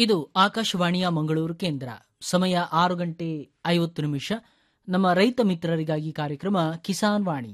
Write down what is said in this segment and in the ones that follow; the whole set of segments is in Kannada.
ಇದು ಆಕಾಶವಾಣಿಯ ಮಂಗಳೂರು ಕೇಂದ್ರ ಸಮಯ ಆರು ಗಂಟೆ ಐವತ್ತು ನಿಮಿಷ ನಮ್ಮ ರೈತ ಮಿತ್ರರಿಗಾಗಿ ಕಾರ್ಯಕ್ರಮ ಕಿಸಾನ್ ವಾಣಿ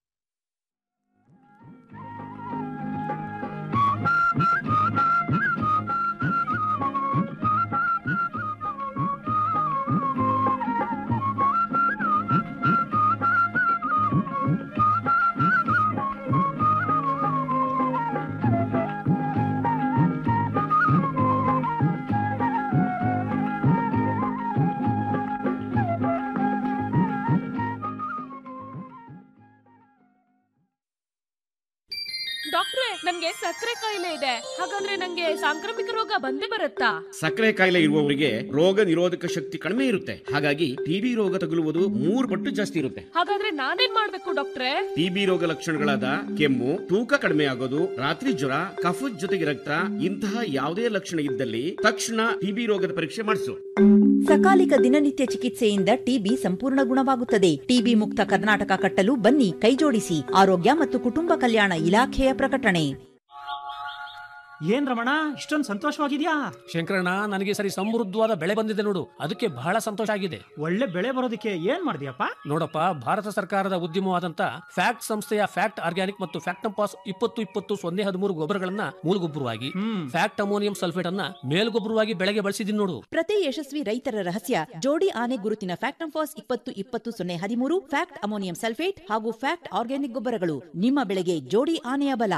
ಡಾಕ್ಟ್ರೆ ನನ್ಗೆ ಸಕ್ಕರೆ ಕಾಯಿಲೆ ಇದೆ ಹಾಗಂದ್ರೆ ನಂಗೆ ಸಾಂಕ್ರಾಮಿಕ ರೋಗ ಬಂದೇ ಬರುತ್ತಾ ಸಕ್ಕರೆ ಕಾಯಿಲೆ ಇರುವವರಿಗೆ ರೋಗ ನಿರೋಧಕ ಶಕ್ತಿ ಕಡಿಮೆ ಇರುತ್ತೆ ಹಾಗಾಗಿ ಟಿಬಿ ರೋಗ ತಗುಲುವುದು ಮೂರು ಪಟ್ಟು ಜಾಸ್ತಿ ಇರುತ್ತೆ ಹಾಗಾದ್ರೆ ನಾನೇನ್ ಮಾಡ್ಬೇಕು ಡಾಕ್ಟ್ರೆ ಟಿಬಿ ರೋಗ ಲಕ್ಷಣಗಳಾದ ಕೆಮ್ಮು ತೂಕ ಕಡಿಮೆ ಆಗೋದು ರಾತ್ರಿ ಜ್ವರ ಕಫದ ಜೊತೆಗೆ ರಕ್ತ ಇಂತಹ ಯಾವುದೇ ಲಕ್ಷಣ ಇದ್ದಲ್ಲಿ ತಕ್ಷಣ ಟಿಬಿ ರೋಗದ ಪರೀಕ್ಷೆ ಮಾಡಿಸು ಸಕಾಲಿಕ ದಿನನಿತ್ಯ ಚಿಕಿತ್ಸೆಯಿಂದ ಟಿಬಿ ಸಂಪೂರ್ಣ ಗುಣವಾಗುತ್ತದೆ ಟಿಬಿ ಮುಕ್ತ ಕರ್ನಾಟಕ ಕಟ್ಟಲು ಬನ್ನಿ ಕೈಜೋಡಿಸಿ ಆರೋಗ್ಯ ಮತ್ತು ಕುಟುಂಬ ಕಲ್ಯಾಣ ಇಲಾಖೆಯ ಪ್ರಕಟಣೆ ಏನ್ ರಮಣ ಇಷ್ಟೊಂದು ಸಂತೋಷವಾಗಿದ್ಯಾ ಶಂಕರಣ್ಣ ನನಗೆ ಸರಿ ಸಮೃದ್ಧವಾದ ಬೆಳೆ ಬಂದಿದೆ ನೋಡು ಅದಕ್ಕೆ ಬಹಳ ಸಂತೋಷ ಆಗಿದೆ ಒಳ್ಳೆ ಬೆಳೆ ಬರೋದಕ್ಕೆ ಏನ್ ಮಾಡಿದ್ಯಪ್ಪ ನೋಡಪ್ಪ ಭಾರತ ಸರ್ಕಾರದ ಉದ್ಯಮವಾದಂತ ಫ್ಯಾಕ್ಟ್ ಸಂಸ್ಥೆಯ ಫ್ಯಾಕ್ಟ್ ಆರ್ಗ್ಯಾನಿಕ್ ಮತ್ತು ಫ್ಯಾಕ್ಟಂಪಾಸ್ ಇಪ್ಪತ್ತು ಇಪ್ಪತ್ತು ಸೊನ್ನೆ ಹದಿಮೂರು ಗೊಬ್ಬರಗಳನ್ನ ಮೂಲಗೊಬ್ಬರವಾಗಿ ಹ್ಮ್ ಫ್ಯಾಕ್ಟ್ ಅಮೋನಿಯಂ ಸಲ್ಫೇಟ್ ಅನ್ನ ಮೇಲ್ಗೊಬ್ಬರವಾಗಿ ಬೆಳೆಗೆ ಬಳಸಿದೀನಿ ನೋಡು ಪ್ರತಿ ಯಶಸ್ವಿ ರೈತರ ರಹಸ್ಯ ಜೋಡಿ ಆನೆ ಗುರುತಿನ ಫ್ಯಾಕ್ಟಂಫಾಸ್ ಇಪ್ಪತ್ತು ಇಪ್ಪತ್ತು ಸೊನ್ನೆ ಹದಿಮೂರು ಫ್ಯಾಕ್ಟ್ ಅಮೋನಿಯಂ ಸಲ್ಫೇಟ್ ಹಾಗೂ ಫ್ಯಾಕ್ಟ್ ಆರ್ಗ್ಯಾನಿಕ್ ಗೊಬ್ಬರಗಳು ನಿಮ್ಮ ಬೆಳೆಗೆ ಜೋಡಿ ಆನೆಯ ಬಲ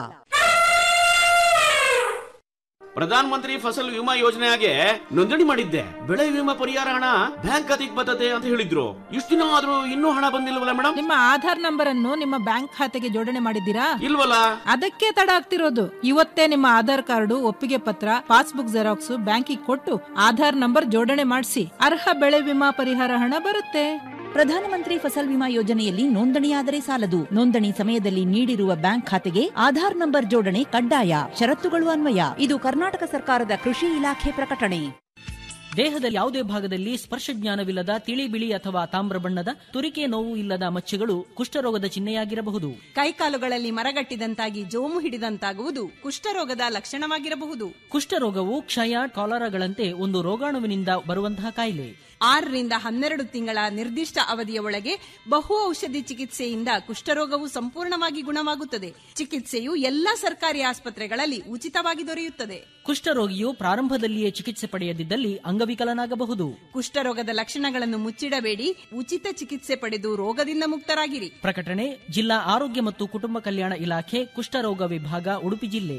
ಪ್ರಧಾನ ಮಂತ್ರಿ ಫಸಲ್ ವಿಮಾ ಯೋಜನೆಗೆ ನೋಂದಣಿ ಮಾಡಿದ್ದೆ ಬೆಳೆ ವಿಮಾ ಪರಿಹಾರ ಹಣ ಬ್ಯಾಂಕ್ ಖಾತೆಗೆ ಬರ್ತದೆ ಅಂತ ಹೇಳಿದ್ರು ಇಷ್ಟು ದಿನ ಆದ್ರೂ ಇನ್ನೂ ಹಣ ಬಂದಿಲ್ವಲ್ಲ ಮೇಡಮ್ ನಿಮ್ಮ ಆಧಾರ್ ನಂಬರ್ ಅನ್ನು ನಿಮ್ಮ ಬ್ಯಾಂಕ್ ಖಾತೆಗೆ ಜೋಡಣೆ ಮಾಡಿದ್ದೀರಾ ಇಲ್ವಲ್ಲ ಅದಕ್ಕೆ ತಡ ಆಗ್ತಿರೋದು ಇವತ್ತೇ ನಿಮ್ಮ ಆಧಾರ್ ಕಾರ್ಡು ಒಪ್ಪಿಗೆ ಪತ್ರ ಪಾಸ್ಬುಕ್ ಜೆರಾಕ್ಸ್ ಬ್ಯಾಂಕಿಗೆ ಕೊಟ್ಟು ಆಧಾರ್ ನಂಬರ್ ಜೋಡಣೆ ಮಾಡಿಸಿ ಅರ್ಹ ಬೆಳೆ ವಿಮಾ ಪರಿಹಾರ ಹಣ ಬರುತ್ತೆ ಪ್ರಧಾನಮಂತ್ರಿ ಫಸಲ್ ವಿಮಾ ಯೋಜನೆಯಲ್ಲಿ ನೋಂದಣಿಯಾದರೆ ಸಾಲದು ನೋಂದಣಿ ಸಮಯದಲ್ಲಿ ನೀಡಿರುವ ಬ್ಯಾಂಕ್ ಖಾತೆಗೆ ಆಧಾರ್ ನಂಬರ್ ಜೋಡಣೆ ಕಡ್ಡಾಯ ಷರತ್ತುಗಳು ಅನ್ವಯ ಇದು ಕರ್ನಾಟಕ ಸರ್ಕಾರದ ಕೃಷಿ ಇಲಾಖೆ ಪ್ರಕಟಣೆ ದೇಹದ ಯಾವುದೇ ಭಾಗದಲ್ಲಿ ಸ್ಪರ್ಶ ಜ್ಞಾನವಿಲ್ಲದ ತಿಳಿ ಬಿಳಿ ಅಥವಾ ತಾಮ್ರ ಬಣ್ಣದ ತುರಿಕೆ ನೋವು ಇಲ್ಲದ ಮಚ್ಚೆಗಳು ಕುಷ್ಠರೋಗದ ಚಿಹ್ನೆಯಾಗಿರಬಹುದು ಕೈಕಾಲುಗಳಲ್ಲಿ ಮರಗಟ್ಟಿದಂತಾಗಿ ಜೋಮು ಹಿಡಿದಂತಾಗುವುದು ಕುಷ್ಠರೋಗದ ಲಕ್ಷಣವಾಗಿರಬಹುದು ಕುಷ್ಠರೋಗವು ಕ್ಷಯ ಕಾಲರಾಗಳಂತೆ ಒಂದು ರೋಗಾಣುವಿನಿಂದ ಬರುವಂತಹ ಕಾಯಿಲೆ ಆರರಿಂದ ಹನ್ನೆರಡು ತಿಂಗಳ ನಿರ್ದಿಷ್ಟ ಅವಧಿಯ ಒಳಗೆ ಬಹು ಔಷಧಿ ಚಿಕಿತ್ಸೆಯಿಂದ ಕುಷ್ಠರೋಗವು ಸಂಪೂರ್ಣವಾಗಿ ಗುಣವಾಗುತ್ತದೆ ಚಿಕಿತ್ಸೆಯು ಎಲ್ಲಾ ಸರ್ಕಾರಿ ಆಸ್ಪತ್ರೆಗಳಲ್ಲಿ ಉಚಿತವಾಗಿ ದೊರೆಯುತ್ತದೆ ಕುಷ್ಠರೋಗಿಯು ಪ್ರಾರಂಭದಲ್ಲಿಯೇ ಚಿಕಿತ್ಸೆ ಪಡೆಯದಿದ್ದಲ್ಲಿ ಅಂಗವಿಕಲನಾಗಬಹುದು ಕುಷ್ಠರೋಗದ ಲಕ್ಷಣಗಳನ್ನು ಮುಚ್ಚಿಡಬೇಡಿ ಉಚಿತ ಚಿಕಿತ್ಸೆ ಪಡೆದು ರೋಗದಿಂದ ಮುಕ್ತರಾಗಿರಿ ಪ್ರಕಟಣೆ ಜಿಲ್ಲಾ ಆರೋಗ್ಯ ಮತ್ತು ಕುಟುಂಬ ಕಲ್ಯಾಣ ಇಲಾಖೆ ಕುಷ್ಠರೋಗ ವಿಭಾಗ ಉಡುಪಿ ಜಿಲ್ಲೆ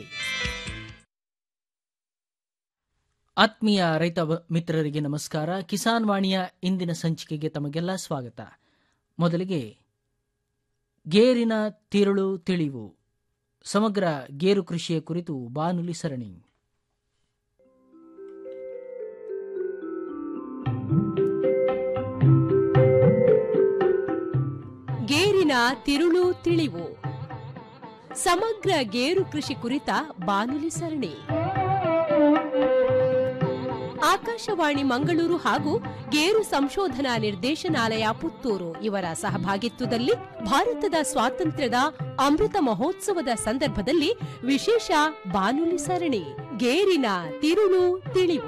ಆತ್ಮೀಯ ರೈತ ವ- ಮಿತ್ರರಿಗೆ ನಮಸ್ಕಾರ ಕಿಸಾನ್ ವಾಣಿಯ ಇಂದಿನ ಸಂಚಿಕೆಗೆ ತಮಗೆಲ್ಲ ಸ್ವಾಗತ ಮೊದಲಿಗೆ ಗೇರಿನ ತಿರುಳು ತಿಳಿವು ಸಮಗ್ರ ಗೇರು ಕೃಷಿಯ ಕುರಿತು ಬಾನುಲಿ ಸರಣಿ ಗೇರಿನ ತಿರುಳು ತಿಳಿವು ಸಮಗ್ರ ಗೇರು ಕೃಷಿ ಕುರಿತ ಬಾನುಲಿ ಸರಣಿ ಆಕಾಶವಾಣಿ ಮಂಗಳೂರು ಹಾಗೂ ಗೇರು ಸಂಶೋಧನಾ ನಿರ್ದೇಶನಾಲಯ ಪುತ್ತೂರು ಇವರ ಸಹಭಾಗಿತ್ವದಲ್ಲಿ ಭಾರತದ ಸ್ವಾತಂತ್ರ್ಯದ ಅಮೃತ ಮಹೋತ್ಸವದ ಸಂದರ್ಭದಲ್ಲಿ ವಿಶೇಷ ಬಾನುಲಿ ಸರಣಿ ಗೇರಿನ ತಿರುಳು ತಿಳಿವು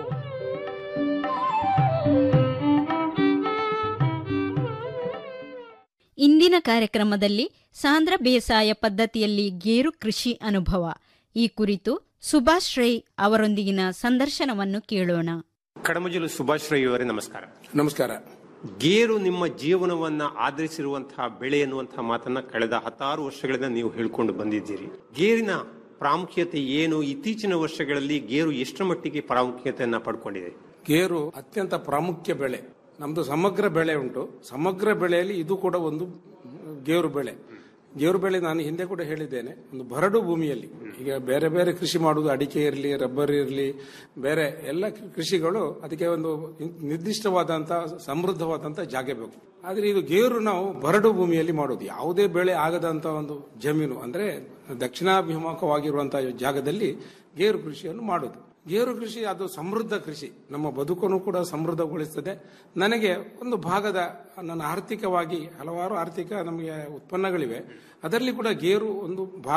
ಇಂದಿನ ಕಾರ್ಯಕ್ರಮದಲ್ಲಿ ಸಾಂದ್ರ ಬೇಸಾಯ ಪದ್ಧತಿಯಲ್ಲಿ ಗೇರು ಕೃಷಿ ಅನುಭವ ಈ ಕುರಿತು ಸುಭಾಷ್ ರೈ ಅವರೊಂದಿಗಿನ ಸಂದರ್ಶನವನ್ನು ಕೇಳೋಣ ಕಡಮಜಲು ಸುಭಾಷ್ ರೈ ಅವರೇ ನಮಸ್ಕಾರ ನಮಸ್ಕಾರ ಗೇರು ನಿಮ್ಮ ಜೀವನವನ್ನ ಆಧರಿಸಿರುವಂತಹ ಬೆಳೆ ಎನ್ನುವಂತಹ ಮಾತನ್ನ ಕಳೆದ ಹತ್ತಾರು ವರ್ಷಗಳಿಂದ ನೀವು ಹೇಳ್ಕೊಂಡು ಬಂದಿದ್ದೀರಿ ಗೇರಿನ ಪ್ರಾಮುಖ್ಯತೆ ಏನು ಇತ್ತೀಚಿನ ವರ್ಷಗಳಲ್ಲಿ ಗೇರು ಎಷ್ಟರ ಮಟ್ಟಿಗೆ ಪ್ರಾಮುಖ್ಯತೆಯನ್ನ ಪಡ್ಕೊಂಡಿದೆ ಗೇರು ಅತ್ಯಂತ ಪ್ರಾಮುಖ್ಯ ಬೆಳೆ ನಮ್ದು ಸಮಗ್ರ ಬೆಳೆ ಉಂಟು ಸಮಗ್ರ ಬೆಳೆಯಲ್ಲಿ ಇದು ಕೂಡ ಒಂದು ಗೇರು ಬೆಳೆ ಗೇರು ಬೆಳೆ ನಾನು ಹಿಂದೆ ಕೂಡ ಹೇಳಿದ್ದೇನೆ ಒಂದು ಬರಡು ಭೂಮಿಯಲ್ಲಿ ಈಗ ಬೇರೆ ಬೇರೆ ಕೃಷಿ ಮಾಡುವುದು ಅಡಿಕೆ ಇರಲಿ ರಬ್ಬರ್ ಇರಲಿ ಬೇರೆ ಎಲ್ಲ ಕೃಷಿಗಳು ಅದಕ್ಕೆ ಒಂದು ನಿರ್ದಿಷ್ಟವಾದಂತಹ ಸಮೃದ್ಧವಾದಂತಹ ಜಾಗ ಬೇಕು ಆದ್ರೆ ಇದು ಗೇರು ನಾವು ಬರಡು ಭೂಮಿಯಲ್ಲಿ ಮಾಡೋದು ಯಾವುದೇ ಬೆಳೆ ಆಗದಂತ ಒಂದು ಜಮೀನು ಅಂದ್ರೆ ದಕ್ಷಿಣಾಭಿಮುಖವಾಗಿರುವಂತಹ ಜಾಗದಲ್ಲಿ ಗೇರು ಕೃಷಿಯನ್ನು ಮಾಡೋದು ಗೇರು ಕೃಷಿ ಅದು ಸಮೃದ್ಧ ಕೃಷಿ ನಮ್ಮ ಬದುಕನ್ನು ಕೂಡ ಸಮೃದ್ಧಗೊಳಿಸ್ತದೆ ನನಗೆ ಒಂದು ಭಾಗದ ನನ್ನ ಆರ್ಥಿಕವಾಗಿ ಹಲವಾರು ಆರ್ಥಿಕ ನಮಗೆ ಉತ್ಪನ್ನಗಳಿವೆ ಅದರಲ್ಲಿ ಕೂಡ ಗೇರು ಒಂದು ಭಾಗ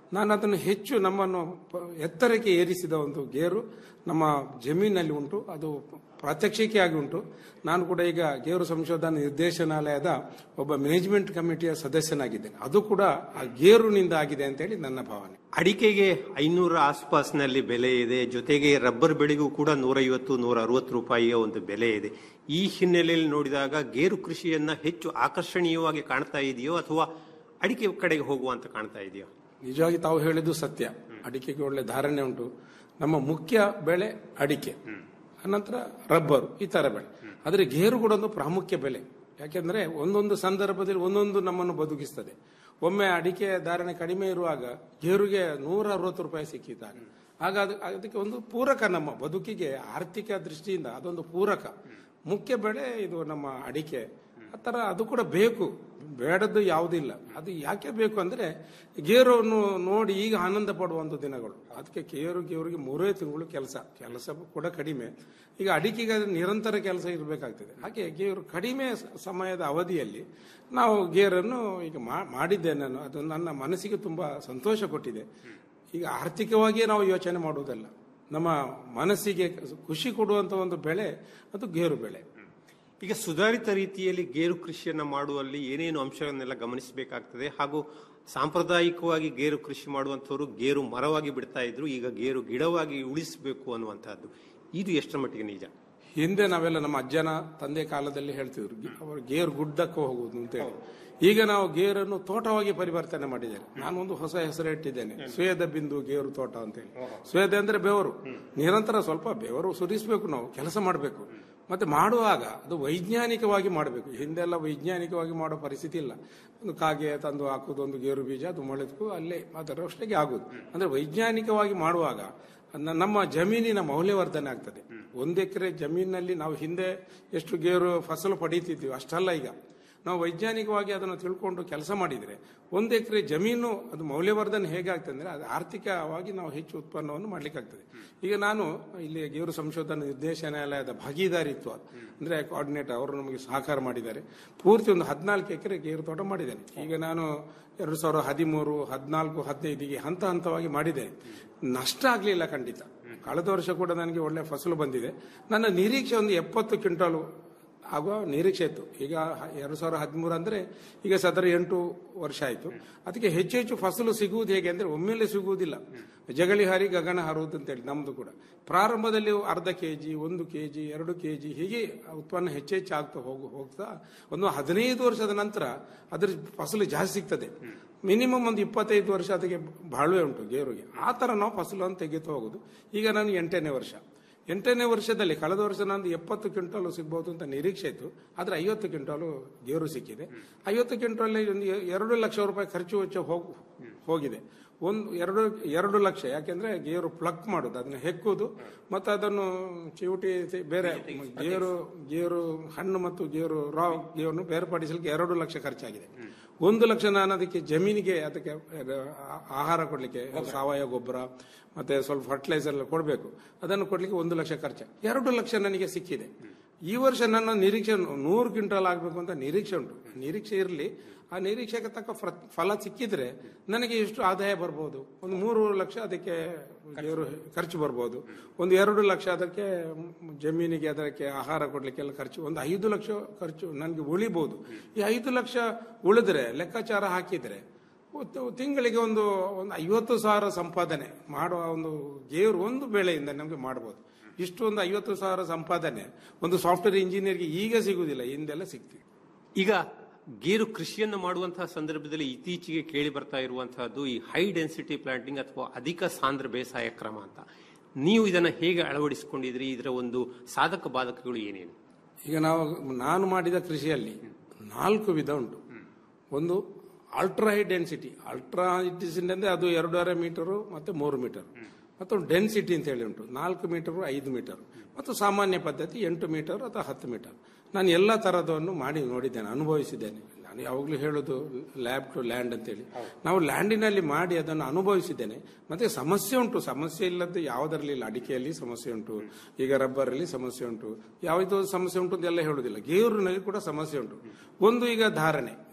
ನಾನು ಅದನ್ನು ಹೆಚ್ಚು ನಮ್ಮನ್ನು ಪ- ಎತ್ತರಕ್ಕೆ ಏರಿಸಿದ ಒಂದು ಗೇರು ನಮ್ಮ ಜಮೀನಲ್ಲಿ ಉಂಟು ಅದು ಪ್ರಾತ್ಯಕ್ಷಿಕೆಯಾಗಿ ಉಂಟು ನಾನು ಕೂಡ ಈಗ ಗೇರು ಸಂಶೋಧನಾ ನಿರ್ದೇಶನಾಲಯದ ಒಬ್ಬ ಮ್ಯಾನೇಜ್ಮೆಂಟ್ ಕಮಿಟಿಯ ಸದಸ್ಯನಾಗಿದ್ದೇನೆ ಅದು ಕೂಡ ಆ ಗೇರುನಿಂದ ಆಗಿದೆ ಅಂತೇಳಿ ನನ್ನ ಭಾವನೆ ಅಡಿಕೆಗೆ ಐನೂರ ಆಸ್ಪಾಸ್ನಲ್ಲಿ ಬೆಲೆ ಇದೆ ಜೊತೆಗೆ ರಬ್ಬರ್ ಬೆಳೆಗೂ ಕೂಡ ನೂರೈವತ್ತು ನೂರ ಅರವತ್ತು ರೂಪಾಯಿಯ ಒಂದು ಬೆಲೆ ಇದೆ ಈ ಹಿನ್ನೆಲೆಯಲ್ಲಿ ನೋಡಿದಾಗ ಗೇರು ಕೃಷಿಯನ್ನ ಹೆಚ್ಚು ಆಕರ್ಷಣೀಯವಾಗಿ ಕಾಣ್ತಾ ಇದೆಯೋ ಅಥವಾ ಅಡಿಕೆ ಕಡೆಗೆ ಹೋಗುವಂತ ಕಾಣ್ತಾ ಇದೆಯೋ ನಿಜವಾಗಿ ತಾವು ಹೇಳಿದ್ದು ಸತ್ಯ ಅಡಿಕೆಗೆ ಒಳ್ಳೆ ಧಾರಣೆ ಉಂಟು ನಮ್ಮ ಮುಖ್ಯ ಬೆಳೆ ಅಡಿಕೆ ಅನಂತರ ರಬ್ಬರು ಈ ತರ ಬೆಳೆ ಆದರೆ ಗೇರು ಕೂಡ ಒಂದು ಪ್ರಾಮುಖ್ಯ ಬೆಲೆ ಯಾಕೆಂದ್ರೆ ಒಂದೊಂದು ಸಂದರ್ಭದಲ್ಲಿ ಒಂದೊಂದು ನಮ್ಮನ್ನು ಬದುಕಿಸ್ತದೆ ಒಮ್ಮೆ ಅಡಿಕೆ ಧಾರಣೆ ಕಡಿಮೆ ಇರುವಾಗ ಗೇರುಗೆ ನೂರ ಅರವತ್ತು ರೂಪಾಯಿ ಸಿಕ್ಕಿದಾಗ ಆಗ ಅದು- ಅದಕ್ಕೆ ಒಂದು ಪೂರಕ ನಮ್ಮ ಬದುಕಿಗೆ ಆರ್ಥಿಕ ದೃಷ್ಟಿಯಿಂದ ಅದೊಂದು ಪೂರಕ ಮುಖ್ಯ ಬೆಳೆ ಇದು ನಮ್ಮ ಅಡಿಕೆ ಆ ಥರ ಅದು ಕೂಡ ಬೇಕು ಬೇಡದ್ದು ಯಾವುದಿಲ್ಲ ಅದು ಯಾಕೆ ಬೇಕು ಅಂದ್ರೆ ಗೇರನ್ನು ನೋಡಿ ಈಗ ಆನಂದ ಪಡುವಂತ ದಿನಗಳು ಅದಕ್ಕೆ ಗೇರು ಗೇರುಗೆ ಮೂರೇ ತಿಂಗಳು ಕೆಲಸ ಕೆಲಸ ಕೂಡ ಕಡಿಮೆ ಈಗ ಅಡಿಕೆಗೆ ಅದು ನಿರಂತರ ಕೆಲಸ ಇರಬೇಕಾಗ್ತದೆ ಹಾಗೆ ಗೇರು ಕಡಿಮೆ ಸ- ಸಮಯದ ಅವಧಿಯಲ್ಲಿ ನಾವು ಗೇರನ್ನು ಈಗ ಮಾ- ಮಾಡಿದ್ದೇನೆ ನಾನು ಅದು ನನ್ನ ಮನಸ್ಸಿಗೆ ತುಂಬಾ ಸಂತೋಷ ಕೊಟ್ಟಿದೆ ಈಗ ಆರ್ಥಿಕವಾಗಿಯೇ ನಾವು ಯೋಚನೆ ಮಾಡುವುದಲ್ಲ ನಮ್ಮ ಮನಸ್ಸಿಗೆ ಖುಷಿ ಕೊಡುವಂತ ಒಂದು ಬೆಳೆ ಅದು ಗೇರು ಬೆಳೆ ಈಗ ಸುಧಾರಿತ ರೀತಿಯಲ್ಲಿ ಗೇರು ಕೃಷಿಯನ್ನ ಮಾಡುವಲ್ಲಿ ಏನೇನು ಅಂಶಗಳನ್ನೆಲ್ಲ ಗಮನಿಸಬೇಕಾಗ್ತದೆ ಹಾಗೂ ಸಾಂಪ್ರದಾಯಿಕವಾಗಿ ಗೇರು ಕೃಷಿ ಮಾಡುವಂತವರು ಗೇರು ಮರವಾಗಿ ಬಿಡ್ತಾ ಇದ್ರು ಈಗ ಗೇರು ಗಿಡವಾಗಿ ಉಳಿಸಬೇಕು ಅನ್ನುವಂತಹದ್ದು ಇದು ಎಷ್ಟರ ಮಟ್ಟಿಗೆ ನಿಜ ಹಿಂದೆ ನಾವೆಲ್ಲ ನಮ್ಮ ಅಜ್ಜನ ತಂದೆ ಕಾಲದಲ್ಲಿ ಹೇಳ್ತಿದ್ರು ಗಿ- ಅವರು ಗೇರು ಗುಡ್ಡಕ್ಕೆ ಹೋಗುವುದು ಅಂತ ಹೇಳಿ ಈಗ ನಾವು ಗೇರನ್ನು ತೋಟವಾಗಿ ಪರಿವರ್ತನೆ ಮಾಡಿದ್ದೇವೆ ನಾನು ಒಂದು ಹೊಸ ಹೆಸರು ಇಟ್ಟಿದ್ದೇನೆ ಸ್ವೇದ ಬಿಂದು ಗೇರು ತೋಟ ಅಂತ ಹೇಳಿ ಸ್ವೇದ ಅಂದ್ರೆ ಬೆವರು ನಿರಂತರ ಸ್ವಲ್ಪ ಬೆವರು ಸುರಿಸಬೇಕು ನಾವು ಕೆಲಸ ಮಾಡಬೇಕು ಮತ್ತೆ ಮಾಡುವಾಗ ಅದು ವೈಜ್ಞಾನಿಕವಾಗಿ ಮಾಡಬೇಕು ಹಿಂದೆಲ್ಲ ವೈಜ್ಞಾನಿಕವಾಗಿ ಮಾಡೋ ಪರಿಸ್ಥಿತಿ ಇಲ್ಲ ಒಂದು ಕಾಗೆ ತಂದು ಹಾಕುವುದು ಒಂದು ಗೇರು ಬೀಜ ಅದು ಮೊಳೆದು ಅಲ್ಲೇ ಅದರಷ್ಟಕ್ಕೆ ಆಗುದು ಅಂದ್ರೆ ವೈಜ್ಞಾನಿಕವಾಗಿ ಮಾಡುವಾಗ ನ- ನಮ್ಮ ಜಮೀನಿನ ಮೌಲ್ಯವರ್ಧನೆ ಆಗ್ತದೆ ಒಂದು ಎಕರೆ ಜಮೀನಿನಲ್ಲಿ ನಾವು ಹಿಂದೆ ಎಷ್ಟು ಗೇರು ಫಸಲು ಪಡೀತಿದ್ವಿ ಅಷ್ಟಲ್ಲ ಈಗ ನಾವು ವೈಜ್ಞಾನಿಕವಾಗಿ ಅದನ್ನು ತಿಳ್ಕೊಂಡು ಕೆಲಸ ಮಾಡಿದರೆ ಒಂದು ಎಕರೆ ಜಮೀನು ಅದು ಮೌಲ್ಯವರ್ಧನೆ ಹೇಗಾಗ್ತದೆ ಅಂದ್ರೆ ಅದು ಆರ್ಥಿಕವಾಗಿ ನಾವು ಹೆಚ್ಚು ಉತ್ಪನ್ನವನ್ನು ಮಾಡ್ಲಿಕ್ಕಾಗ್ತದೆ ಈಗ ನಾನು ಇಲ್ಲಿ ಗೇರು ಸಂಶೋಧನಾ ನಿರ್ದೇಶನಾಲಯದ ಭಾಗೀದಾರಿತ್ವ ಅಂದ್ರೆ ಕೋಆರ್ಡಿನೇಟರ್ ಅವರು ನಮಗೆ ಸಹಕಾರ ಮಾಡಿದ್ದಾರೆ ಪೂರ್ತಿ ಒಂದು ಹದಿನಾಲ್ಕು ಎಕರೆ ಗೇರು ತೋಟ ಮಾಡಿದ್ದೇನೆ ಈಗ ನಾನು ಎರಡು ಸಾವಿರದ ಹದಿಮೂರು ಹದಿನಾಲ್ಕು ಹದಿನೈದಿಗೆ ಹಂತ ಹಂತವಾಗಿ ಮಾಡಿದ್ದೇನೆ ನಷ್ಟ ಆಗಲಿಲ್ಲ ಖಂಡಿತ ಕಳೆದ ವರ್ಷ ಕೂಡ ನನಗೆ ಒಳ್ಳೆ ಫಸಲು ಬಂದಿದೆ ನನ್ನ ನಿರೀಕ್ಷೆ ಒಂದು ಎಪ್ಪತ್ತು ಕ್ವಿಂಟಾಲು ಆಗುವ ನಿರೀಕ್ಷೆ ಇತ್ತು ಈಗ ಹ- ಎರಡು ಸಾವಿರದ ಹದಿಮೂರು ಅಂದ್ರೆ ಈಗ ಸದರ ಎಂಟು ವರ್ಷ ಆಯಿತು ಅದಕ್ಕೆ ಹೆಚ್ಚು ಹೆಚ್ಚು ಫಸಲು ಸಿಗುವುದು ಹೇಗೆ ಅಂದ್ರೆ ಒಮ್ಮೆಲೆ ಸಿಗುವುದಿಲ್ಲ ಜಗಳಿ ಹಾರಿ ಗಗನ ಹಾರುವುದು ಅಂತೇಳಿ ನಮ್ದು ಕೂಡ ಪ್ರಾರಂಭದಲ್ಲಿ ಅರ್ಧ ಕೆಜಿ ಒಂದು ಕೆಜಿ ಎರಡು ಕೆಜಿ ಹೀಗೆ ಉತ್ಪನ್ನ ಹೆಚ್ಚೆಚ್ಚು ಆಗ್ತಾ ಹೋಗು ಹೋಗ್ತಾ ಒಂದು ಹದಿನೈದು ವರ್ಷದ ನಂತರ ಅದ್ರ ಫಸಲು ಜಾಸ್ತಿ ಸಿಗ್ತದೆ ಮಿನಿಮಮ್ ಒಂದು ಇಪ್ಪತ್ತೈದು ವರ್ಷ ಅದಕ್ಕೆ ಬಾಳ್ವೆ ಉಂಟು ಗೇರುಗೆ ಆ ತರ ನಾವು ಫಸಲನ್ನು ತೆಗೆದು ಹೋಗುದು ಈಗ ನಾನು ಎಂಟನೇ ವರ್ಷ ಎಂಟನೇ ವರ್ಷದಲ್ಲಿ ಕಳೆದ ವರ್ಷ ನಂದು ಎಪ್ಪತ್ತು ಕ್ವಿಂಟಾಲು ಸಿಗ್ಬೋದು ಅಂತ ನಿರೀಕ್ಷೆ ಇತ್ತು ಆದ್ರೆ ಐವತ್ತು ಕ್ವಿಂಟಾಲು ಗೇರು ಸಿಕ್ಕಿದೆ ಐವತ್ತು ಕ್ವಿಂಟಾಲ್ ಒಂದು ಎ- ಎರಡು ಲಕ್ಷ ರೂಪಾಯಿ ಖರ್ಚು ವೆಚ್ಚ ಹೋಗ್ ಹೋಗಿದೆ ಒಂದು ಎರಡು ಎರಡು ಲಕ್ಷ ಯಾಕೆಂದ್ರೆ ಗೇರು ಪ್ಲಕ್ ಮಾಡುದು ಅದನ್ನ ಹೆಕ್ಕುದು ಮತ್ತು ಅದನ್ನು ಚಿವುಟಿ ತೆ- ಬೇರೆ ಗೇರು ಗೇರು ಹಣ್ಣು ಮತ್ತು ಗೇರು ರಾ ಗೇರನ್ನು ಬೇರ್ಪಡಿಸಲಿಕ್ಕೆ ಎರಡು ಲಕ್ಷ ಖರ್ಚಾಗಿದೆ ಒಂದು ಲಕ್ಷ ನಾನು ಅದಕ್ಕೆ ಜಮೀನಿಗೆ ಅದಕ್ಕೆ ಅದು ಆ- ಆಹಾರ ಕೊಡ್ಲಿಕ್ಕೆ ಸಾವಯವ ಗೊಬ್ಬರ ಮತ್ತೆ ಸ್ವಲ್ಪ ಫರ್ಟಿಲೈಸರ್ ಎಲ್ಲ ಕೊಡಬೇಕು ಅದನ್ನು ಕೊಡ್ಲಿಕ್ಕೆ ಒಂದು ಲಕ್ಷ ಖರ್ಚು ಎರಡು ಲಕ್ಷ ನನಗೆ ಸಿಕ್ಕಿದೆ ಈ ವರ್ಷ ನನ್ನ ನಿರೀಕ್ಷೆ ನೂರು ಕ್ವಿಂಟಲ್ ಆಗಬೇಕು ಅಂತ ನಿರೀಕ್ಷೆ ಉಂಟು ನಿರೀಕ್ಷೆ ಇರಲಿ ಆ ನಿರೀಕ್ಷೆಗೆ ತಕ್ಕ ಫ್ರ- ಫಲ ಸಿಕ್ಕಿದ್ರೆ ನನಗೆ ಎಷ್ಟು ಆದಾಯ ಬರ್ಬೋದು ಒಂದು ಮೂರು ಲಕ್ಷ ಅದಕ್ಕೆ ಗೇರು ಖರ್ಚು ಬರ್ಬೋದು ಒಂದು ಎರಡು ಲಕ್ಷ ಅದಕ್ಕೆ ಮ್, ಜಮೀನಿಗೆ ಅದಕ್ಕೆ ಆಹಾರ ಕೊಡ್ಲಿಕ್ಕೆಲ್ಲ ಖರ್ಚು ಒಂದು ಐದು ಲಕ್ಷ ಖರ್ಚು ನನಗೆ ಉಳಿಬಹುದು ಈ ಐದು ಲಕ್ಷ ಉಳಿದ್ರೆ ಲೆಕ್ಕಾಚಾರ ಹಾಕಿದ್ರೆ ಒಂದು ತಿಂಗಳಿಗೆ ಒಂದು ಒಂದು ಐವತ್ತು ಸಾವಿರ ಸಂಪಾದನೆ ಮಾಡುವ ಒಂದು ಗೇರು ಒಂದು ಬೆಳೆಯಿಂದ ನಮಗೆ ಮಾಡಬಹುದು ಇಷ್ಟು ಒಂದು ಐವತ್ತು ಸಾವಿರ ಸಂಪಾದನೆ ಒಂದು ಸಾಫ್ಟ್ವೇರ್ ಇಂಜಿನಿಯರ್ಗೆ ಈಗ ಸಿಗುವುದಿಲ್ಲ ಹಿಂದೆಲ್ಲ ಸಿಗ್ತಿದೆ ಈಗ ಗೇರು ಕೃಷಿಯನ್ನು ಮಾಡುವಂತಹ ಸಂದರ್ಭದಲ್ಲಿ ಇತ್ತೀಚೆಗೆ ಕೇಳಿ ಬರ್ತಾ ಇರುವಂತಹದ್ದು ಈ ಹೈ ಡೆನ್ಸಿಟಿ ಪ್ಲಾಂಟಿಂಗ್ ಅಥವಾ ಅಧಿಕ ಸಾಂದ್ರ ಬೇಸಾಯ ಕ್ರಮ ಅಂತ ನೀವು ಇದನ್ನ ಹೇಗೆ ಅಳವಡಿಸಿಕೊಂಡಿದ್ರಿ ಇದರ ಒಂದು ಸಾಧಕ ಬಾಧಕಗಳು ಏನೇನು ಈಗ ನಾವು ನಾನು ಮಾಡಿದ ಕೃಷಿಯಲ್ಲಿ ನಾಲ್ಕು ವಿಧ ಉಂಟು ಒಂದು ultra high density ultra density ಅಂದ್ರೆ ಅದು ಎರಡೂವರೆ ಮೀಟರು ಮತ್ತೆ ಮೂರು ಮೀಟರ್ ಮತ್ತು ಡೆನ್ಸಿಟಿ ಅಂತ ಹೇಳಿ ಉಂಟು ನಾಲ್ಕು ಮೀಟರ್ ಐದು ಮೀಟರ್ ಮತ್ತು ಸಾಮಾನ್ಯ ಪದ್ಧತಿ ಎಂಟು ಮೀಟರ್ ಅಥವಾ ಹತ್ತು ಮೀಟರ್ ನಾನು ಎಲ್ಲ ತರದವನ್ನು ಮಾಡಿ ನೋಡಿದ್ದೇನೆ ಅನುಭವಿಸಿದ್ದೇನೆ ನಾನು ಯಾವಾಗಲೂ ಹೇಳೋದು ಲ್ಯಾಬ್ ಟು ಲ್ಯಾಂಡ್ ಅಂತೇಳಿ ನಾವು ಲ್ಯಾಂಡಿನಲ್ಲಿ ಮಾಡಿ ಅದನ್ನು ಅನುಭವಿಸಿದ್ದೇನೆ ಮತ್ತೆ ಸಮಸ್ಯೆ ಉಂಟು ಸಮಸ್ಯೆ ಇಲ್ಲದ್ದು ಯಾವುದರಲ್ಲಿ ಇಲ್ಲ ಅಡಿಕೆಯಲ್ಲಿ ಸಮಸ್ಯೆ ಉಂಟು ಈಗ ರಬ್ಬರ್ ಅಲ್ಲಿ ಸಮಸ್ಯೆ ಉಂಟು ಯಾವುದೋ ಸಮಸ್ಯೆ ಉಂಟು ಅಂತ ಎಲ್ಲ ಹೇಳುದಿಲ್ಲ ಗೇರಿನಲ್ಲಿ ಕೂಡ ಸಮಸ್ಯೆ ಉಂಟು ಒಂದು ಈಗ ಧಾರಣೆ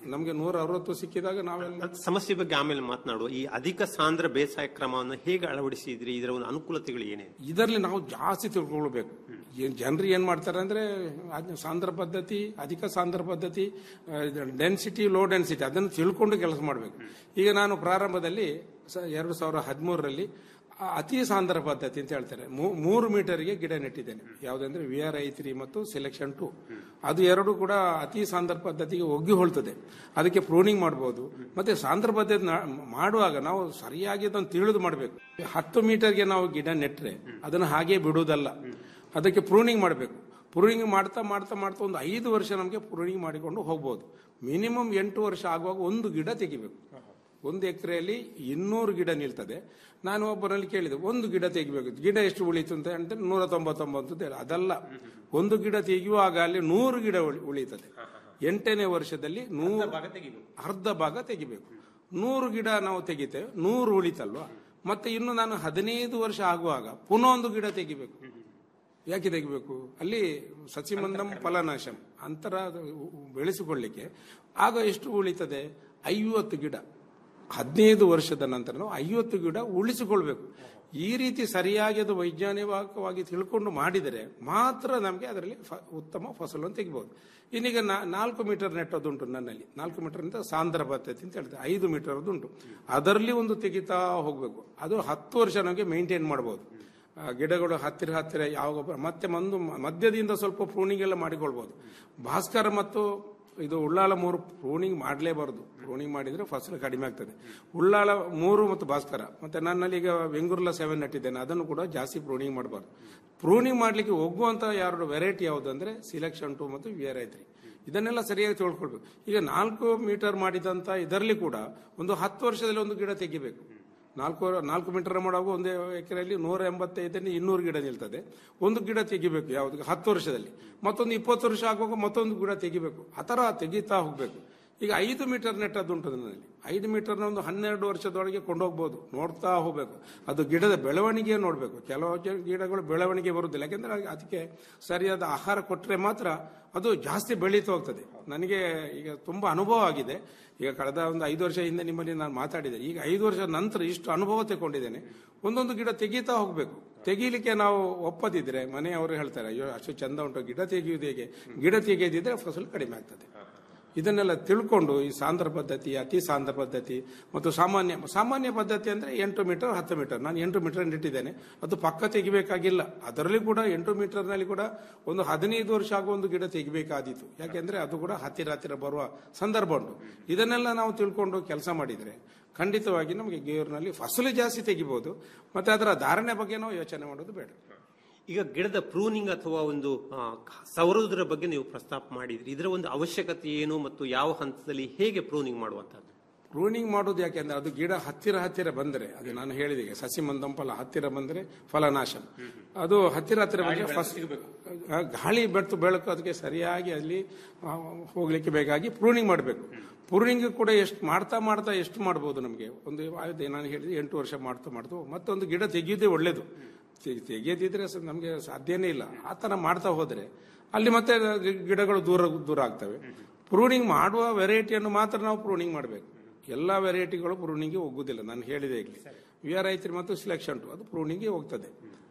ನಮಗೆ ನೂರ ಅರವತ್ತು ಸಿಕ್ಕಿದಾಗ ನಾವೆಲ್ಲ ಸಮಸ್ಯೆ ಬಗ್ಗೆ ಆಮೇಲೆ ಮಾತನಾಡುವ ಈ ಅಧಿಕ ಸಾಂದ್ರ ಬೇಸಾಯ ಕ್ರಮವನ್ನು ಹೇಗೆ ಅಳವಡಿಸಿದ್ರಿ ಇದರ ಒಂದು ಅನುಕೂಲತೆಗಳು ಏನೇನು ಇದರಲ್ಲಿ ನಾವು ಜಾಸ್ತಿ ತಿಳ್ಕೊಳ್ಬೇಕು ಏನ್ ಜನರು ಏನ್ ಮಾಡ್ತಾರೆ ಅಂದ್ರೆ ಅದ್ ಸಾಂದ್ರ ಪದ್ಧತಿ ಅಧಿಕ ಸಾಂದ್ರ ಪದ್ಧತಿ ಡೆನ್ಸಿಟಿ ಲೋ ಡೆನ್ಸಿಟಿ ಅದನ್ನು ತಿಳ್ಕೊಂಡು ಕೆಲಸ ಮಾಡಬೇಕು ಈಗ ನಾನು ಪ್ರಾರಂಭದಲ್ಲಿ ಸ- ಎರಡು ಸಾವಿರ ಹದಿಮೂರರಲ್ಲಿ ಅತಿ ಸಾಂದ್ರ ಪದ್ಧತಿ ಅಂತ ಹೇಳ್ತಾರೆ ಮೂ- ಮೂರು ಮೀಟರ್ಗೆ ಗಿಡ ನೆಟ್ಟಿದ್ದೇನೆ ಯಾವುದಂದ್ರೆ ವಿ ಆರ್ ಐ ತ್ರೀ ಮತ್ತು ಸೆಲೆಕ್ಷನ್ ಟು ಅದು ಎರಡು ಕೂಡ ಅತಿ ಸಾಂದ್ರ ಪದ್ಧತಿಗೆ ಒಗ್ಗಿ ಹೋಳ್ತದೆ ಅದಕ್ಕೆ ಪ್ರೂನಿಂಗ್ ಮಾಡಬಹುದು ಮತ್ತೆ ಸಾಂದ್ರ ಪದ್ಧತಿ ನಾ- ಮಾಡುವಾಗ ನಾವು ಸರಿಯಾಗಿ ಅದನ್ನು ತಿಳಿದು ಮಾಡಬೇಕು ಹತ್ತು ಮೀಟರ್ಗೆ ನಾವು ಗಿಡ ನೆಟ್ರೆ ಅದನ್ನು ಹಾಗೆ ಬಿಡುವುದಲ್ಲ ಅದಕ್ಕೆ ಪ್ರೂನಿಂಗ್ ಮಾಡಬೇಕು ಪ್ರೂನಿಂಗ್ ಮಾಡ್ತಾ ಮಾಡ್ತಾ ಮಾಡ್ತಾ ಒಂದು ಐದು ವರ್ಷ ನಮಗೆ ಪ್ರೂನಿಂಗ್ ಮಾಡಿಕೊಂಡು ಹೋಗ್ಬೋದು ಮಿನಿಮಮ್ ಎಂಟು ವರ್ಷ ಆಗುವಾಗ ಒಂದು ಗಿಡ ತೆಗಿಬೇಕು ಒಂದು ಎಕರೆಯಲ್ಲಿ ಇನ್ನೂರು ಗಿಡ ನಿಲ್ತದೆ ನಾನು ಒಬ್ಬರಲ್ಲಿ ಕೇಳಿದೆ ಒಂದು ಗಿಡ ತೆಗಿಬೇಕು ಗಿಡ ಎಷ್ಟು ಉಳಿತು ಅಂತ ಅಂದ್ರೆ ನೂರ ತೊಂಬತ್ತೊಂಬತ್ತು ಅಂತ ಹೇಳಿ ಅದಲ್ಲ ಒಂದು ಗಿಡ ತೆಗೆಯುವಾಗ ಅಲ್ಲಿ ನೂರು ಗಿಡ ಉಳಿ- ಉಳಿತದೆ ಎಂಟನೇ ವರ್ಷದಲ್ಲಿ ನೂರು ಅರ್ಧ ಭಾಗ ತೆಗಿಬೇಕು ನೂರು ಗಿಡ ನಾವು ತೆಗಿತೇವೆ ನೂರು ಉಳಿತಲ್ವಾ ಮತ್ತೆ ಇನ್ನು ನಾನು ಹದಿನೈದು ವರ್ಷ ಆಗುವಾಗ ಪುನಃ ಒಂದು ಗಿಡ ತೆಗಿಬೇಕು ಯಾಕೆ ತೆಗಿಬೇಕು ಅಲ್ಲಿ ಸಸಿಮಂದಂ ಫಲನಾಶಂ ಅಂತರ ಬೆಳೆಸಿಕೊಳ್ಳಿಕ್ಕೆ ಆಗ ಎಷ್ಟು ಉಳಿತದೆ ಐವತ್ತು ಗಿಡ ಹದಿನೈದು ವರ್ಷದ ನಂತರ ನಾವು ಐವತ್ತು ಗಿಡ ಉಳಿಸಿಕೊಳ್ಬೇಕು ಈ ರೀತಿ ಸರಿಯಾಗಿ ಅದು ವೈಜ್ಞಾನಿಕವಾಗಿ ತಿಳ್ಕೊಂಡು ಮಾಡಿದರೆ ಮಾತ್ರ ನಮಗೆ ಅದರಲ್ಲಿ ಫ- ಉತ್ತಮ ಫಸಲನ್ನು ತೆಗಿಬಹುದು ಇನ್ನೀಗ ನಾ- ನಾಲ್ಕು ಮೀಟರ್ ನೆಟ್ಟದುಂಟು ನನ್ನಲ್ಲಿ ನಾಲ್ಕು ಮೀಟರ್ ಅಂತ ಸಾಂದ್ರ ಪದ್ಧತಿ ಅಂತ ಹೇಳ್ತಾರೆ ಐದು ಮೀಟರ್ ಉಂಟು ಅದರಲ್ಲಿ ಒಂದು ತೆಗಿತಾ ಹೋಗಬೇಕು ಅದು ಹತ್ತು ವರ್ಷ ನಮಗೆ ಮೇಂಟೈನ್ ಮಾಡಬಹುದು ಆ, ಗಿಡಗಳು ಹತ್ತಿರ ಹತ್ತಿರ ಯಾವ ಮತ್ತೆ ಒಂದು ಮಧ್ಯದಿಂದ ಸ್ವಲ್ಪ ಪ್ರೂನಿಂಗ್ ಎಲ್ಲ ಮಾಡಿಕೊಳ್ಬಹುದು ಭಾಸ್ಕರ ಮತ್ತು ಇದು ಉಳ್ಳಾಳ ಮೂರು ಪ್ರೂನಿಂಗ್ ಮಾಡಲೇಬಾರದು ಪ್ರೂನಿಂಗ್ ಮಾಡಿದ್ರೆ ಫಸಲು ಕಡಿಮೆ ಆಗ್ತದೆ ಉಳ್ಳಾಳ ಮೂರು ಮತ್ತು ಭಾಸ್ಕರ ಮತ್ತೆ ನನ್ನಲ್ಲಿ ಈಗ ಬೆಂಗುರ್ಲ ಸೆವೆನ್ ನೆಟ್ಟಿದ್ದೇನೆ ಅದನ್ನು ಕೂಡ ಜಾಸ್ತಿ ಪ್ರೂನಿಂಗ್ ಮಾಡಬಾರ್ದು ಪ್ರೂನಿಂಗ್ ಮಾಡ್ಲಿಕ್ಕೆ ಹೋಗುವಂತ ಯಾರು ವೆರೈಟಿ ಯಾವುದು ಅಂದ್ರೆ ಸಿಲೆಕ್ಷನ್ ಟು ಮತ್ತು ವಿ ಆರ್ ಐ ತ್ರೀ ಇದನ್ನೆಲ್ಲ ಸರಿಯಾಗಿ ತಿಳ್ಕೊಳ್ಬೇಕು ಈಗ ನಾಲ್ಕು ಮೀಟರ್ ಮಾಡಿದಂತ ಇದರಲ್ಲಿ ಕೂಡ ಒಂದು ಹತ್ತು ವರ್ಷದಲ್ಲಿ ಒಂದು ಗಿಡ ತೆಗಿಬೇಕು ನಾಲ್ಕು ನಾಲ್ಕು ಮೀಟರ್ ಮಾಡುವಾಗ ಒಂದು ಎಕರೆಯಲ್ಲಿ ನೂರ ಎಂಬತ್ತೈದರಿಂದ ಇನ್ನೂರು ಗಿಡ ನಿಲ್ತದೆ ಒಂದು ಗಿಡ ತೆಗಿಬೇಕು ಯಾವ್ದು ಹತ್ತು ವರ್ಷದಲ್ಲಿ ಮತ್ತೊಂದು ಇಪ್ಪತ್ತು ವರ್ಷ ಆಗುವಾಗ ಮತ್ತೊಂದು ಗಿಡ ತೆಗಿಬೇಕು ಆ ಥರ ತೆಗಿತಾ ಹೋಗ್ಬೇಕು ಈಗ ಐದು ಮೀಟರ್ ನೆಟ್ಟದುಂಟು ನನ್ನಲ್ಲಿ ಐದು ಮೀಟರ್ನ ಒಂದು ಹನ್ನೆರಡು ವರ್ಷದೊಳಗೆ ಕೊಂಡೋಗ್ಬೋದು ನೋಡ್ತಾ ಹೋಗ್ಬೇಕು ಅದು ಗಿಡದ ಬೆಳವಣಿಗೆ ನೋಡಬೇಕು ಕೆಲವು ಜ- ಗಿಡಗಳು ಬೆಳವಣಿಗೆ ಬರುವುದಿಲ್ಲ ಯಾಕೆಂದ್ರೆ ಅದು- ಅದಕ್ಕೆ ಸರಿಯಾದ ಆಹಾರ ಕೊಟ್ಟರೆ ಮಾತ್ರ ಅದು ಜಾಸ್ತಿ ಬೆಳೀತಾ ಹೋಗ್ತದೆ ನನಗೆ ಈಗ ತುಂಬಾ ಅನುಭವ ಆಗಿದೆ ಈಗ ಕಳೆದ ಒಂದು ಐದು ವರ್ಷ ಹಿಂದೆ ನಿಮ್ಮಲ್ಲಿ ನಾನು ಮಾತಾಡಿದೆ ಈಗ ಐದು ವರ್ಷ ನಂತರ ಇಷ್ಟು ಅನುಭವ ತಗೊಂಡಿದ್ದೇನೆ ಒಂದೊಂದು ಗಿಡ ತೆಗೀತಾ ಹೋಗ್ಬೇಕು ತೆಗೀಲಿಕ್ಕೆ ನಾವು ಒಪ್ಪದಿದ್ರೆ ಮನೆಯವರು ಹೇಳ್ತಾರೆ ಅಯ್ಯೋ ಅಷ್ಟು ಚಂದ ಉಂಟು ಗಿಡ ತೆಗೆಯುವುದು ಹೇಗೆ ಗಿಡ ತೆಗೆಯದಿದ್ರೆ ಫಸಲು ಕಡಿಮೆ ಆಗ್ತದೆ ಇದನ್ನೆಲ್ಲ ತಿಳ್ಕೊಂಡು ಈ ಸಾಂದ್ರ ಪದ್ಧತಿ ಅತಿ ಸಾಂದ್ರ ಪದ್ಧತಿ ಮತ್ತು ಸಾಮಾನ್ಯ ಸಾಮಾನ್ಯ ಪದ್ಧತಿ ಅಂದ್ರೆ ಎಂಟು ಮೀಟರ್ ಹತ್ತು ಮೀಟರ್ ನಾನು ಎಂಟು ಮೀಟರ್ ನೆಟ್ಟಿದ್ದೇನೆ ಅದು ಪಕ್ಕ ತೆಗಿಬೇಕಾಗಿಲ್ಲ ಅದರಲ್ಲಿ ಕೂಡ ಎಂಟು ಮೀಟರ್ನಲ್ಲಿ ಕೂಡ ಒಂದು ಹದಿನೈದು ವರ್ಷ ಆಗುವ ಒಂದು ಗಿಡ ತೆಗಿಬೇಕಾದೀತು ಯಾಕೆಂದ್ರೆ ಅದು ಕೂಡ ಹತ್ತಿರ ಹತ್ತಿರ ಬರುವ ಸಂದರ್ಭ ಉಂಟು ಇದನ್ನೆಲ್ಲ ನಾವು ತಿಳ್ಕೊಂಡು ಕೆಲಸ ಮಾಡಿದ್ರೆ ಖಂಡಿತವಾಗಿ ನಮಗೆ ಗೇರಿನಲ್ಲಿ ಫಸಲು ಜಾಸ್ತಿ ತೆಗಿಬಹುದು ಮತ್ತೆ ಅದರ ಧಾರಣೆ ಬಗ್ಗೆ ನಾವು ಯೋಚನೆ ಮಾಡೋದು ಬೇಡ ಈಗ ಗಿಡದ ಪ್ರೂನಿಂಗ್ ಅಥವಾ ಒಂದು ಆ, ಸವರುವುದರ ಬಗ್ಗೆ ನೀವು ಪ್ರಸ್ತಾಪ ಮಾಡಿದ್ರಿ ಇದರ ಒಂದು ಅವಶ್ಯಕತೆ ಏನು ಮತ್ತು ಯಾವ ಹಂತದಲ್ಲಿ ಹೇಗೆ ಪ್ರೂನಿಂಗ್ ಮಾಡುವಂತದ್ದು ಪ್ರೂನಿಂಗ್ ಮಾಡೋದು ಯಾಕೆಂದ್ರೆ ಅದು ಗಿಡ ಹತ್ತಿರ ಹತ್ತಿರ ಬಂದರೆ ಅದು ನಾನು ಹೇಳಿದೆ ಈಗ ಸಸಿ ಮಂದಂಫಲ ಹತ್ತಿರ ಬಂದರೆ ಫಲನಾಶ ಅದು ಹತ್ತಿರ ಹತ್ತಿರ ಬಂದರೆ ಫಸ್ ಆ, ಗಾಳಿ ಬೆಟ್ಟು ಬೆಳಕು ಅದಕ್ಕೆ ಸರಿಯಾಗಿ ಅಲ್ಲಿ ಆ, ಹೋಗ್ಲಿಕ್ಕೆ ಬೇಕಾಗಿ ಪ್ರೂನಿಂಗ್ ಮಾಡಬೇಕು ಪ್ರೂನಿಂಗ್ ಕೂಡ ಎಷ್ಟು ಮಾಡ್ತಾ ಮಾಡ್ತಾ ಎಷ್ಟು ಮಾಡ್ಬೋದು ನಮಗೆ ಒಂದು ಆಯ್ತು ನಾನು ಹೇಳಿದೆ ಎಂಟು ವರ್ಷ ಮಾಡ್ತಾ ಮಾಡ್ತು ಮತ್ತೊಂದು ಗಿಡ ತೆಗೆಯೋದೇ ಒಳ್ಳೇದು ತೆ- ತೆಗೆಯದಿದ್ರೆ ಸ- ನಮಗೆ ಸಾಧ್ಯನೇ ಇಲ್ಲ ಆ ಥರ ಮಾಡ್ತಾ ಹೋದರೆ ಅಲ್ಲಿ ಮತ್ತೆ ಗಿ- ಗಿಡಗಳು ದೂರ ದೂರ ಆಗ್ತವೆ ಪ್ರೂನಿಂಗ್ ಮಾಡುವ ವೆರೈಟಿಯನ್ನು ಮಾತ್ರ ನಾವು ಪ್ರೂನಿಂಗ್ ಮಾಡಬೇಕು ಎಲ್ಲ ವೆರೈಟಿಗಳು ಪ್ರೂನಿಂಗ್ಗೆ ಹೋಗುದಿಲ್ಲ ನಾನು ಹೇಳಿದೆ ಇಲ್ಲಿ ವಿ ಆರ್ ಐತ್ರಿ ಮತ್ತು ಸಿಲೆಕ್ಷನ್ ಟು ಅದು ಪ್ರೂನಿಂಗ್ಗೆ ಹೋಗ್ತದೆ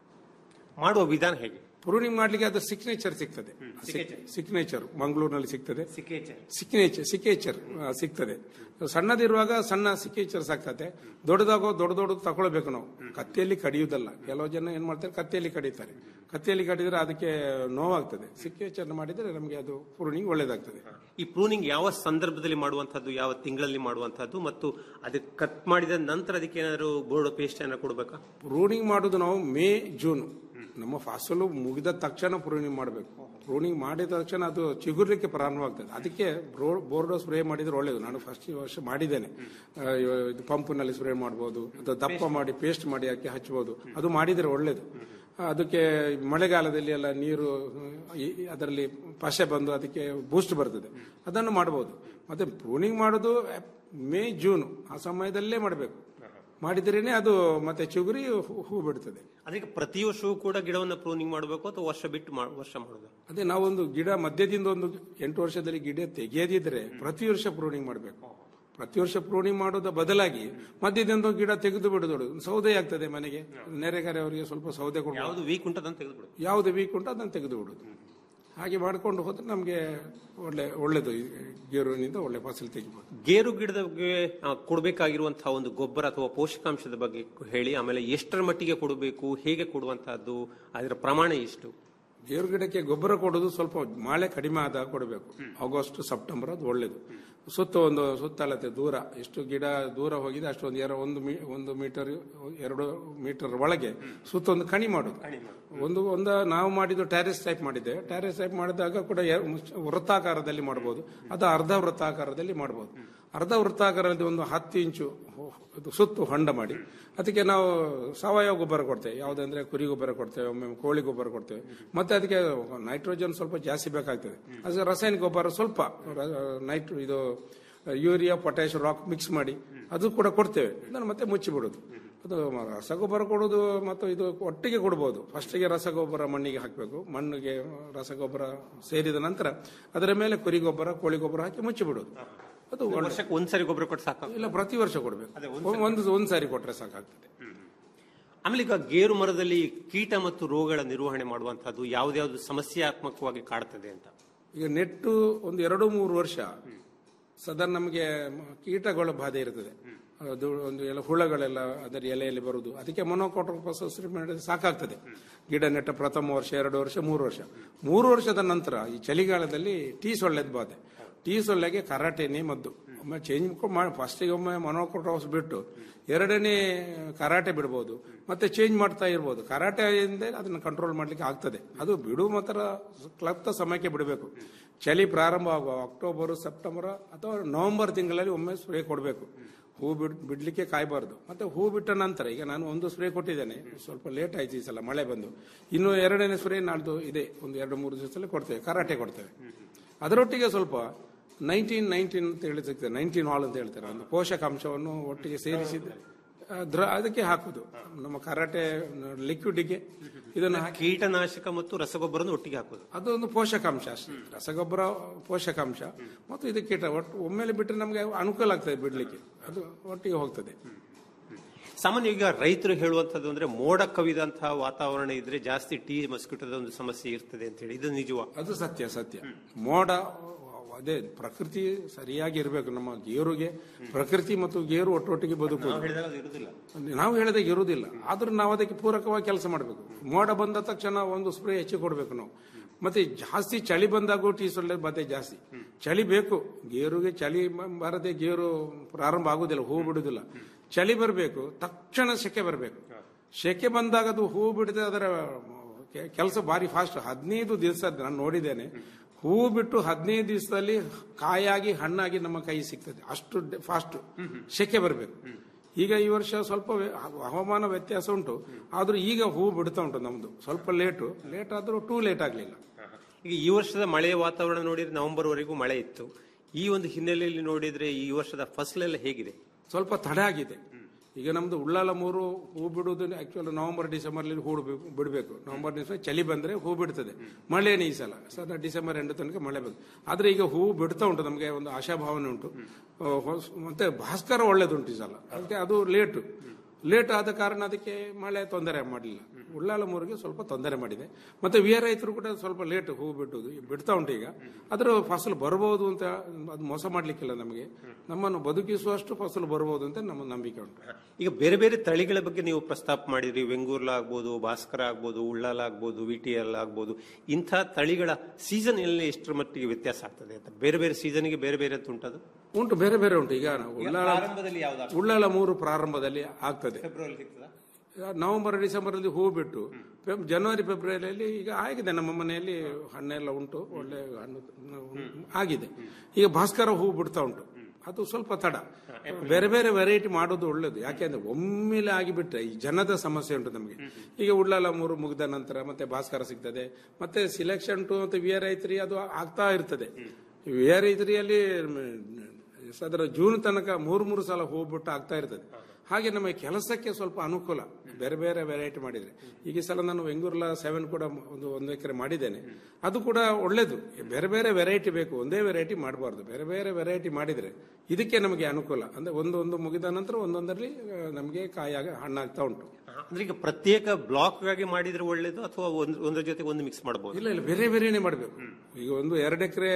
ಮಾಡುವ ವಿಧಾನ ಹೇಗೆ ಪ್ರೂನಿಂಗ್ ಮಾಡ್ಲಿಕ್ಕೆ ಅದು ಸಿಗ್ನೇಚರ್ ಸಿಗ್ತದೆ ಸಿಗ್ನೇಚರ್ ಮಂಗಳೂರಿನಲ್ಲಿ ಸಿಗ್ತದೆ ಸಿಗ್ನೇಚರ್ ಸಿಗ್ನೇಚರ್ ಸಿಗ್ತದೆ ಸಣ್ಣದಿರುವಾಗ ಸಣ್ಣ ಸಿಗ್ನೇಚರ್ಸ್ ಆಗ್ತದೆ ದೊಡ್ಡದಾಗೋ ದೊಡ್ಡ ದೊಡ್ಡ ತಗೊಳ್ಬೇಕು ನಾವು ಕತ್ತಿಯಲ್ಲಿ ಕಡಿಯುವುದಲ್ಲ ಕೆಲವು ಜನ ಏನ್ ಮಾಡ್ತಾರೆ ಕತ್ತಿಯಲ್ಲಿ ಕಡಿತಾರೆ ಕತ್ತಿಯಲ್ಲಿ ಕಡಿದ್ರೆ ಅದಕ್ಕೆ ನೋವಾಗ್ತದೆ ಸಿಗ್ನೇಚರ್ ಮಾಡಿದ್ರೆ ನಮಗೆ ಅದು ಪ್ರೂನಿಂಗ್ ಒಳ್ಳೇದಾಗ್ತದೆ ಈ ಪ್ರೂನಿಂಗ್ ಯಾವ ಸಂದರ್ಭದಲ್ಲಿ ಮಾಡುವಂತದ್ದು ಯಾವ ತಿಂಗಳಲ್ಲಿ ಮಾಡುವಂತದ್ದು ಮತ್ತು ಅದಕ್ಕೆ ಕಟ್ ಮಾಡಿದ ನಂತರ ಅದಕ್ಕೆ ಏನಾದ್ರು ಬೋರ್ಡ್ ಪೇಸ್ಟ್ ಏನಾದ್ರು ಕೊಡ್ಬೇಕಾ ಪ್ರೂನಿಂಗ್ ಮಾಡೋದು ನಾವು ಮೇ ಜೂನ್ ನಮ್ಮ ಫಸಲು ಮುಗಿದ ತಕ್ಷಣ ಪ್ರೂನಿಂಗ್ ಮಾಡಬೇಕು ಪ್ರೂನಿಂಗ್ ಮಾಡಿದ ತಕ್ಷಣ ಅದು ಚಿಗುರ್ಲಿಕ್ಕೆ ಪ್ರಾರಂಭವಾಗ್ತದೆ ಅದಕ್ಕೆ ಬೋರ್ಡೋ ಸ್ಪ್ರೇ ಮಾಡಿದ್ರೆ ಒಳ್ಳೇದು ನಾನು ಫಸ್ಟ್ ವರ್ಷ ಮಾಡಿದ್ದೇನೆ ಆ, ಇದು ಪಂಪ್ನಲ್ಲಿ ಸ್ಪ್ರೇ ಮಾಡ್ಬೋದು ಅಥವಾ ದಪ್ಪ ಮಾಡಿ ಪೇಸ್ಟ್ ಮಾಡಿ ಹಾಕಿ ಹಚ್ಬೋದು ಅದು ಮಾಡಿದರೆ ಒಳ್ಳೇದು ಅದಕ್ಕೆ ಮಳೆಗಾಲದಲ್ಲಿ ಎಲ್ಲ ನೀರು ಈ- ಅದರಲ್ಲಿ ಪಶೆ ಬಂದು ಅದಕ್ಕೆ ಬೂಸ್ಟ್ ಬರ್ತದೆ ಅದನ್ನು ಮಾಡಬಹುದು ಮತ್ತೆ ಪ್ರೂನಿಂಗ್ ಮಾಡೋದು ಮೇ ಜೂನ್ ಆ ಸಮಯದಲ್ಲೇ ಮಾಡಬೇಕು ಮಾಡಿದ್ರೇನೆ ಅದು ಮತ್ತೆ ಚಿಗುರಿ ಹೂ- ಹೂ ಬಿಡ್ತದೆ ಅದಕ್ಕೆ ಪ್ರತಿ ವರ್ಷವೂ ಕೂಡ ಗಿಡವನ್ನು ಪ್ರೂನಿಂಗ್ ಮಾಡಬೇಕು ಅಥವಾ ವರ್ಷ ಬಿಟ್ಟು ಮಾಡ್- ವರ್ಷ ಮಾಡೋದು ಅದೇ ನಾವೊಂದು ಗಿಡ ಮಧ್ಯದಿಂದ ಒಂದು ಎಂಟು ವರ್ಷದಲ್ಲಿ ಗಿಡ ತೆಗೆಯದಿದ್ರೆ ಪ್ರತಿ ವರ್ಷ ಪ್ರೂನಿಂಗ್ ಮಾಡಬೇಕು ಪ್ರತಿ ವರ್ಷ ಪ್ರೂನಿಂಗ್ ಮಾಡೋದ ಬದಲಾಗಿ ಮಧ್ಯದಿಂದ ಒಂದು ಗಿಡ ತೆಗೆದು ಬಿಡುದು ಸೌದೆ ಆಗ್ತದೆ ಮನೆಗೆ ನೆರೆಗರೆ ಅವರಿಗೆ ಸ್ವಲ್ಪ ಸೌದೆ ಕೊಡಬಹುದು ಯಾವುದು ವೀಕ್ ಉಂಟದಂತ ತೆಗೆದುಬಿಡು ಯಾವುದು ವೀಕ್ ಉಂಟು ಅದನ್ನು ತೆಗೆದು ಬಿಡುದು ಹಾಗೆ ಮಾಡ್ಕೊಂಡು ಹೋದ್ರೆ ನಮಗೆ ಒಳ್ಳೆ ಒಳ್ಳೇದು ಈ ಗೇರುವಿನಿಂದ ಒಳ್ಳೆ ಫಸಲು ತೆಗಿಬೋದು ಗೇರು ಗಿಡದ ಕೊಡಬೇಕಾಗಿರುವಂತಹ ಒಂದು ಗೊಬ್ಬರ ಅಥವಾ ಪೋಷಕಾಂಶದ ಬಗ್ಗೆ ಹೇಳಿ ಆಮೇಲೆ ಎಷ್ಟರ ಮಟ್ಟಿಗೆ ಕೊಡಬೇಕು ಹೇಗೆ ಕೊಡುವಂತಹದ್ದು ಅದರ ಪ್ರಮಾಣ ಎಷ್ಟು ಗೇರು ಗಿಡಕ್ಕೆ ಗೊಬ್ಬರ ಕೊಡೋದು ಸ್ವಲ್ಪ ಮಳೆ ಕಡಿಮೆ ಆದಾಗ ಕೊಡಬೇಕು ಆಗಸ್ಟ್ ಸೆಪ್ಟೆಂಬರ್ ಅದು ಒಳ್ಳೇದು ಸುತ್ತ ಒಂದು ಸುತ್ತಳತೆ ದೂರ ಎಷ್ಟು ಗಿಡ ದೂರ ಹೋಗಿದೆ ಅಷ್ಟೊಂದು ಎರ ಒಂದು ಮೀ ಒಂದು ಮೀಟರ್ ಎರಡು ಮೀಟರ್ ಒಳಗೆ ಸುತ್ತ ಒಂದು ಕಣಿ ಮಾಡೋದು ಒಂದು ಒಂದು ನಾವು ಮಾಡಿದ್ದು ಟ್ಯಾರೆಸ್ ಟೈಪ್ ಮಾಡಿದ್ದೆ ಟ್ಯಾರೆಸ್ ಟೈಪ್ ಮಾಡಿದಾಗ ಕೂಡ ಎ- ವೃತ್ತಾಕಾರದಲ್ಲಿ ಮಾಡಬಹುದು ಅದು ಅರ್ಧ ವೃತ್ತಾಕಾರದಲ್ಲಿ ಮಾಡಬಹುದು ಅರ್ಧ ವೃತ್ತಾಕಾರದಲ್ಲಿ ಒಂದು ಹತ್ತು ಇಂಚು ಹೊ- ಇದು ಸುತ್ತು ಹೊಂಡ ಮಾಡಿ ಅದಕ್ಕೆ ನಾವು ಸಾವಯವ ಗೊಬ್ಬರ ಕೊಡ್ತೇವೆ ಯಾವುದಂದ್ರೆ ಕುರಿ ಗೊಬ್ಬರ ಕೊಡ್ತೇವೆ ಒಮ್ಮೆ ಕೋಳಿ ಗೊಬ್ಬರ ಕೊಡ್ತೇವೆ ಮತ್ತೆ ಅದಕ್ಕೆ ನೈಟ್ರೋಜನ್ ಸ್ವಲ್ಪ ಜಾಸ್ತಿ ಬೇಕಾಗ್ತದೆ ಅದಕ್ಕೆ ರಾಸಾಯನಿಕ ಗೊಬ್ಬರ ಸ್ವಲ್ಪ ನೈಟ್ ಇದು ಯೂರಿಯಾ ಪೊಟ್ಯಾಶ್ ರಾಕ್ ಮಿಕ್ಸ್ ಮಾಡಿ ಅದು ಕೂಡ ಕೊಡ್ತೇವೆ ಇದನ್ನು ಮತ್ತೆ ಮುಚ್ಚಿ ಬಿಡೋದು ಅದು ಮ- ರಸಗೊಬ್ಬರ ಕೊಡೋದು ಮತ್ತು ಇದು ಒಟ್ಟಿಗೆ ಕೊಡ್ಬೋದು ಫಸ್ಟಿಗೆ ರಸಗೊಬ್ಬರ ಮಣ್ಣಿಗೆ ಹಾಕಬೇಕು ಮಣ್ಣಿಗೆ ರಸಗೊಬ್ಬರ ಸೇರಿದ ನಂತರ ಅದರ ಮೇಲೆ ಕುರಿ ಗೊಬ್ಬರ ಕೋಳಿ ಗೊಬ್ಬರ ಹಾಕಿ ಮುಚ್ಚಿ ಬಿಡೋದು ಅದು ಒಳ್ಳೆ- ವರ್ಷಕ್ಕೆ ಒಂದ್ಸರಿ ಗೊಬ್ಬರ ಕೊಟ್ಟು ಸಾಕು ಇಲ್ಲ ಪ್ರತಿ ವರ್ಷ ಕೊಡಬೇಕು ಒಂದು ಒಂದು ಸಾರಿ ಕೊಟ್ರೆ ಸಾಕಾಗ್ತದೆ ಆಮೇಲೆ ಈಗ ಗೇರು ಮರದಲ್ಲಿ ಕೀಟ ಮತ್ತು ರೋಗಗಳ ನಿರ್ವಹಣೆ ಮಾಡುವಂತಹದ್ದು ಯಾವ್ದಾವ್ದು ಸಮಸ್ಯಾತ್ಮಕವಾಗಿ ಕಾಡ್ತದೆ ಅಂತ ಈಗ ನೆಟ್ಟು ಒಂದು ಎರಡು ಮೂರು ವರ್ಷ ಸಾಧಾರಣ ನಮಗೆ ಕೀಟಗಳ ಬಾಧೆ ಇರ್ತದೆ ಅದು ಒಂದು ಎಲ್ಲ ಹುಳಗಳೆಲ್ಲ ಅದರ ಎಲೆಯಲ್ಲಿ ಬರುವುದು ಅದಕ್ಕೆ ಮೊನೋಕೋಟೋಪಸ್ ಮಾಡಿದ್ರೆ ಸಾಕಾಗ್ತದೆ ಗಿಡ ನೆಟ್ಟ ಪ್ರಥಮ ವರ್ಷ ಎರಡು ವರ್ಷ ಮೂರು ವರ್ಷ ಮೂರು ವರ್ಷದ ನಂತರ ಈ ಚಳಿಗಾಲದಲ್ಲಿ ಟೀ ಸೊಳ್ಳೆದ ಬಾಧೆ ಟೀ ಸೊಳ್ಳೆಗೆ ಕರಾಟೆನೇ ಮದ್ದು ಒಮ್ಮೆ ಚೇಂಜ್ ಮಾಡಿ ಫಸ್ಟಿಗೆ ಒಮ್ಮೆ ಮೊನೋಕೋಟೋಸ್ ಬಿಟ್ಟು ಎರಡನೇ ಕರಾಟೆ ಬಿಡ್ಬೋದು ಮತ್ತೆ ಚೇಂಜ್ ಮಾಡ್ತಾ ಇರ್ಬೋದು ಕರಾಟೆಯಿಂದ ಅದನ್ನ ಕಂಟ್ರೋಲ್ ಮಾಡ್ಲಿಕ್ಕೆ ಆಗ್ತದೆ ಅದು ಬಿಡು ಮಾತ್ರ ಕ್ಲಪ್ತ ಸಮಯಕ್ಕೆ ಬಿಡಬೇಕು ಚಳಿ ಪ್ರಾರಂಭ ಆಗುವ ಅಕ್ಟೋಬರ್ ಸೆಪ್ಟೆಂಬರ್ ಅಥವಾ ನವೆಂಬರ್ ತಿಂಗಳಲ್ಲಿ ಒಮ್ಮೆ ಸ್ಪ್ರೇ ಕೊಡಬೇಕು ಹೂ ಬಿಡ್ ಬಿಡ್ಲಿಕ್ಕೆ ಕಾಯಬಾರ್ದು ಮತ್ತೆ ಹೂ ಬಿಟ್ಟ ನಂತರ ಈಗ ನಾನು ಒಂದು ಸ್ಪ್ರೇ ಕೊಟ್ಟಿದ್ದೇನೆ ಸ್ವಲ್ಪ ಲೇಟ್ ಆಯ್ತು ಈ ಸಲ ಮಳೆ ಬಂದು ಇನ್ನು ಎರಡನೇ ಸ್ಪ್ರೇ ನಾಳ್ದು ಇದೆ ಒಂದು ಎರಡು ಮೂರು ದಿವಸದಲ್ಲಿ ಕೊಡ್ತೇವೆ ಕರಾಟೆ ಕೊಡ್ತೇವೆ ಅದರೊಟ್ಟಿಗೆ ಸ್ವಲ್ಪ ನೈನ್ಟೀನ್ ನೈನ್ಟೀನ್ ಅಂತ ಹೇಳಿ ಸಿಗ್ತದೆ ನೈನ್ಟೀನ್ ಹಾಲ್ ಅಂತ ಹೇಳ್ತಾರೆ ಒಂದು ಪೋಷಕಾಂಶವನ್ನು ಒಟ್ಟಿಗೆ ಸೇರಿಸಿದ ದ್ರ ಅದಕ್ಕೆ ಹಾಕುದು ನಮ್ಮ ಕರಾಟೆ ಲಿಕ್ವಿಡ್ಗೆ ಇದನ್ನು ಹಾಕಿ ಕೀಟನಾಶಕ ಮತ್ತು ರಸಗೊಬ್ಬರನ್ನು ಒಟ್ಟಿಗೆ ಹಾಕೋದು ಅದೊಂದು ಪೋಷಕಾಂಶ ಅಷ್ಟೇ ರಸಗೊಬ್ಬರ ಪೋಷಕಾಂಶ ಮತ್ತು ಇದು ಕೀಟ ಒಟ್ಟು ಒಮ್ಮೆಲೆ ಬಿಟ್ಟರೆ ನಮಗೆ ಅನುಕೂಲ ಆಗ್ತದೆ ಬಿಡ್ಲಿಕ್ಕೆ ಅದು ಒಟ್ಟಿಗೆ ಹೋಗ್ತದೆ ಸಾಮಾನ್ಯ ಈಗ ರೈತರು ಹೇಳುವಂತದ್ದು ಅಂದ್ರೆ ಮೋಡ ಕವಿದಂತಹ ವಾತಾವರಣ ಇದ್ರೆ ಜಾಸ್ತಿ ಟೀ ಮಸ್ಕಿಟೋದ ಒಂದು ಸಮಸ್ಯೆ ಇರ್ತದೆ ಅಂತ ಹೇಳಿ ಇದು ನಿಜವಾ ಅದು ಸತ್ಯ ಸತ್ಯ ಮೋಡ ಅದೇ ಪ್ರಕೃತಿ ಸರಿಯಾಗಿ ಇರಬೇಕು ನಮ್ಮ ಗೇರುಗೆ ಪ್ರಕೃತಿ ಮತ್ತು ಗೇರು ಒಟ್ಟೊಟ್ಟಿಗೆ ಬದುಕುವುದು ಹೇಳಿದಾಗ ಅದು ಇರುದಿಲ್ಲ ನಾವು ಹೇಳಿದಾಗ ಇರುವುದಿಲ್ಲ ಆದ್ರೂ ನಾವು ಅದಕ್ಕೆ ಪೂರಕವಾಗಿ ಕೆಲಸ ಮಾಡಬೇಕು ಮೋಡ ಬಂದ ತಕ್ಷಣ ಒಂದು ಸ್ಪ್ರೇ ಹೆಚ್ಚು ಕೊಡಬೇಕು ನಾವು ಮತ್ತೆ ಜಾಸ್ತಿ ಚಳಿ ಬಂದಾಗೂ ಟೀ ಸೊಳ್ಳೆ ಬಾಧೆ ಜಾಸ್ತಿ ಚಳಿ ಬೇಕು ಗೇರುಗೆ ಚಳಿ ಬ- ಬರದೆ ಗೇರು ಪ್ರಾರಂಭ ಆಗುದಿಲ್ಲ ಹೂ ಬಿಡುದಿಲ್ಲ ಚಳಿ ಬರಬೇಕು ತಕ್ಷಣ ಸೆಕೆ ಬರಬೇಕು ಸೆಕೆ ಬಂದಾಗ ಅದು ಹೂ ಬಿಡದೆ ಅದರ ಕೆಲಸ ಭಾರಿ ಫಾಸ್ಟ್ ಹದಿನೈದು ದಿವಸ ನಾನು ನೋಡಿದ್ದೇನೆ ಹೂ ಬಿಟ್ಟು ಹದಿನೈದು ದಿವಸದಲ್ಲಿ ಕಾಯಾಗಿ ಹಣ್ಣಾಗಿ ನಮ್ಮ ಕೈ ಸಿಗ್ತದೆ ಅಷ್ಟು ಫಾಸ್ಟ್ ಸೆಕೆ ಬರಬೇಕು ಈಗ ಈ ವರ್ಷ ಸ್ವಲ್ಪ ವ್ಯ- ಹವಾಮಾನ ವ್ಯತ್ಯಾಸ ಉಂಟು ಆದ್ರೂ ಈಗ ಹೂ ಬಿಡ್ತಾ ಉಂಟು ನಮ್ದು ಸ್ವಲ್ಪ ಲೇಟು ಲೇಟ್ ಆದ್ರೂ ಟೂ ಲೇಟ್ ಆಗ್ಲಿಲ್ಲ ಈಗ ಈ ವರ್ಷದ ಮಳೆಯ ವಾತಾವರಣ ನೋಡಿದ್ರೆ ನವೆಂಬರ್ ವರೆಗೂ ಮಳೆ ಇತ್ತು ಈ ಒಂದು ಹಿನ್ನೆಲೆಯಲ್ಲಿ ನೋಡಿದ್ರೆ ಈ ವರ್ಷದ ಫಸಲೆಲ್ಲ ಹೇಗಿದೆ ಸ್ವಲ್ಪ ತಡೆ ಆಗಿದೆ ಈಗ ನಮ್ದು ಉಳ್ಳಾಲ ಮೂರು ಹೂ ಬಿಡುವುದು ಆಕ್ಚುಲ್ ನವೆಂಬರ್ ಡಿಸೆಂಬರ್ ಅಲ್ಲಿ ಹೂ ಬಿಡಬೇಕು ನವೆಂಬರ್ ಡಿಸೆಂಬರ್ ಚಳಿ ಬಂದ್ರೆ ಹೂ ಬಿಡ್ತದೆ ಮಳೆನೇ ಈ ಸಲ ಸರ್ ಡಿಸೆಂಬರ್ ಎಂಟು ತನಕ ಮಳೆ ಬಂದು ಆದ್ರೆ ಈಗ ಹೂ ಬಿಡ್ತಾ ಉಂಟು ನಮಗೆ ಒಂದು ಆಶಾಭಾವನೆ ಉಂಟು ಆ, ಹೊಸ್- ಮತ್ತೆ ಭಾಸ್ಕರ ಒಳ್ಳೇದುಂಟು ಈ ಸಲ ಅದಕ್ಕೆ ಅದು ಲೇಟು ಲೇಟ್ ಆದ ಕಾರಣ ಅದಕ್ಕೆ ಮಳೆ ತೊಂದರೆ ಮಾಡಲಿಲ್ಲ ಉಳ್ಳಾಲ ಮೂರಿಗೆ ಸ್ವಲ್ಪ ತೊಂದರೆ ಮಾಡಿದೆ ಮತ್ತೆ ವಿ ರೈತರು ಕೂಡ ಸ್ವಲ್ಪ ಲೇಟ್ ಹೂ ಬಿಟ್ಟುದು ಬಿಡ್ತಾ ಉಂಟು ಈಗ ಅದರ ಫಸಲು ಬರಬಹುದು ಅಂತ ಅದು ಮೋಸ ಮಾಡ್ಲಿಕ್ಕಿಲ್ಲ ನಮಗೆ ನಮ್ಮನ್ನು ಬದುಕಿಸುವಷ್ಟು ಫಸಲು ಬರಬಹುದು ಅಂತ ನಮ್ಮ ನಂಬಿಕೆ ಉಂಟು ಈಗ ಬೇರೆ ಬೇರೆ ತಳಿಗಳ ಬಗ್ಗೆ ನೀವು ಪ್ರಸ್ತಾಪ ಮಾಡಿದ್ರಿ ವೆಂಗೂರ್ಲ ಆಗ್ಬೋದು ಭಾಸ್ಕರ ಆಗ್ಬೋದು ಉಳ್ಳಾಲ ಆಗ್ಬೋದು ವಿ ಟಿ ಎಲ್ ಆಗ್ಬೋದು ಇಂಥ ತಳಿಗಳ ಸೀಸನ್ ಅಲ್ಲಿ ಎಷ್ಟರ ಮಟ್ಟಿಗೆ ವ್ಯತ್ಯಾಸ ಆಗ್ತದೆ ಅಂತ ಬೇರೆ ಬೇರೆ ಸೀಸನ್ಗೆ ಬೇರೆ ಬೇರೆ ಅಂತ ಉಂಟದು ಉಂಟು ಬೇರೆ ಬೇರೆ ಉಂಟು ಈಗ ನಾವು ಉಳ್ಳಾಲ ಪ್ರಾರಂಭದಲ್ಲಿ ಯಾವ್ದು ಉಳ್ಳಾಲ ಮೂರು ಪ್ರಾರಂಭದಲ್ಲಿ ಆಗ್ತದೆ ಫೆಬ್ರವರಿ ಸಿಗ್ತದಾ ನವೆಂಬರ್ ಡಿಸೆಂಬರ್ ಅಲ್ಲಿ ಹೂ ಬಿಟ್ಟು ಫೆಬ್- ಜನವರಿ ಫೆಬ್ರವರಿಯಲ್ಲಿ ಈಗ ಆಗಿದೆ ನಮ್ಮ ಮನೆಯಲ್ಲಿ ಹಣ್ಣೆಲ್ಲ ಉಂಟು ಒಳ್ಳೆ ಹಣ್ಣು ಆಗಿದೆ ಈಗ ಭಾಸ್ಕರ ಹೂ ಬಿಡ್ತಾ ಉಂಟು ಅದು ಸ್ವಲ್ಪ ತಡ ಬೇರೆ ಬೇರೆ ವೆರೈಟಿ ಮಾಡೋದು ಒಳ್ಳೇದು ಯಾಕೆಂದ್ರೆ ಒಮ್ಮೆಲೆ ಆಗಿಬಿಟ್ರೆ ಈ ಜನದ ಸಮಸ್ಯೆ ಉಂಟು ನಮಗೆ ಈಗ ಉಳ್ಳಾಲ ಮೂರು ಮುಗಿದ ನಂತರ ಮತ್ತೆ ಭಾಸ್ಕರ ಸಿಗ್ತದೆ ಮತ್ತೆ ಸಿಲೆಕ್ಷನ್ ಟು ಮತ್ತೆ ವಿ ಆರ್ ಐತ್ರಿ ಅದು ಆಗ್ತಾ ಇರ್ತದೆ ವಿ ಆರ್ ಐತ್ರಿಯಲ್ಲಿ ಅದರ ಜೂನ್ ತನಕ ಮೂರು ಮೂರು ಸಲ ಹೋಗ್ಬಿಟ್ಟು ಆಗ್ತಾ ಇರ್ತದೆ ಹಾಗೆ ನಮಗೆ ಕೆಲಸಕ್ಕೆ ಸ್ವಲ್ಪ ಅನುಕೂಲ ಬೇರೆ ಬೇರೆ ವೆರೈಟಿ ಮಾಡಿದ್ರೆ ಈಗ ಈ ಸಲ ನಾನು ಬೆಂಗೂರ್ಲ ಸೆವೆನ್ ಕೂಡ ಒಂದು ಒಂದು ಎಕರೆ ಮಾಡಿದ್ದೇನೆ ಅದು ಕೂಡ ಒಳ್ಳೇದು ಬೇರೆ ಬೇರೆ ವೆರೈಟಿ ಬೇಕು ಒಂದೇ ವೆರೈಟಿ ಮಾಡಬಾರ್ದು ಬೇರೆ ಬೇರೆ ವೆರೈಟಿ ಮಾಡಿದ್ರೆ ಇದಕ್ಕೆ ನಮಗೆ ಅನುಕೂಲ ಅಂದ್ರೆ ಒಂದು ಒಂದು ಮುಗಿದ ನಂತರ ಒಂದೊಂದರಲ್ಲಿ ಆ, ನಮಗೆ ಕಾಯಾಗ ಹಣ್ಣಾಗ್ತಾ ಉಂಟು ಅಂದ್ರೆ ಈಗ ಪ್ರತ್ಯೇಕ ಬ್ಲಾಕ್ ಆಗಿ ಮಾಡಿದ್ರೆ ಒಳ್ಳೇದು ಅಥವಾ ಒಂದ್- ಒಂದ್ರ ಜೊತೆಗೆ ಒಂದು ಮಿಕ್ಸ್ ಮಾಡಬಹುದು ಇಲ್ಲ ಇಲ್ಲ ಬೇರೆ ಬೇರೆನೆ ಮಾಡಬೇಕು ಈಗ ಒಂದು ಎರಡು ಎಕರೆ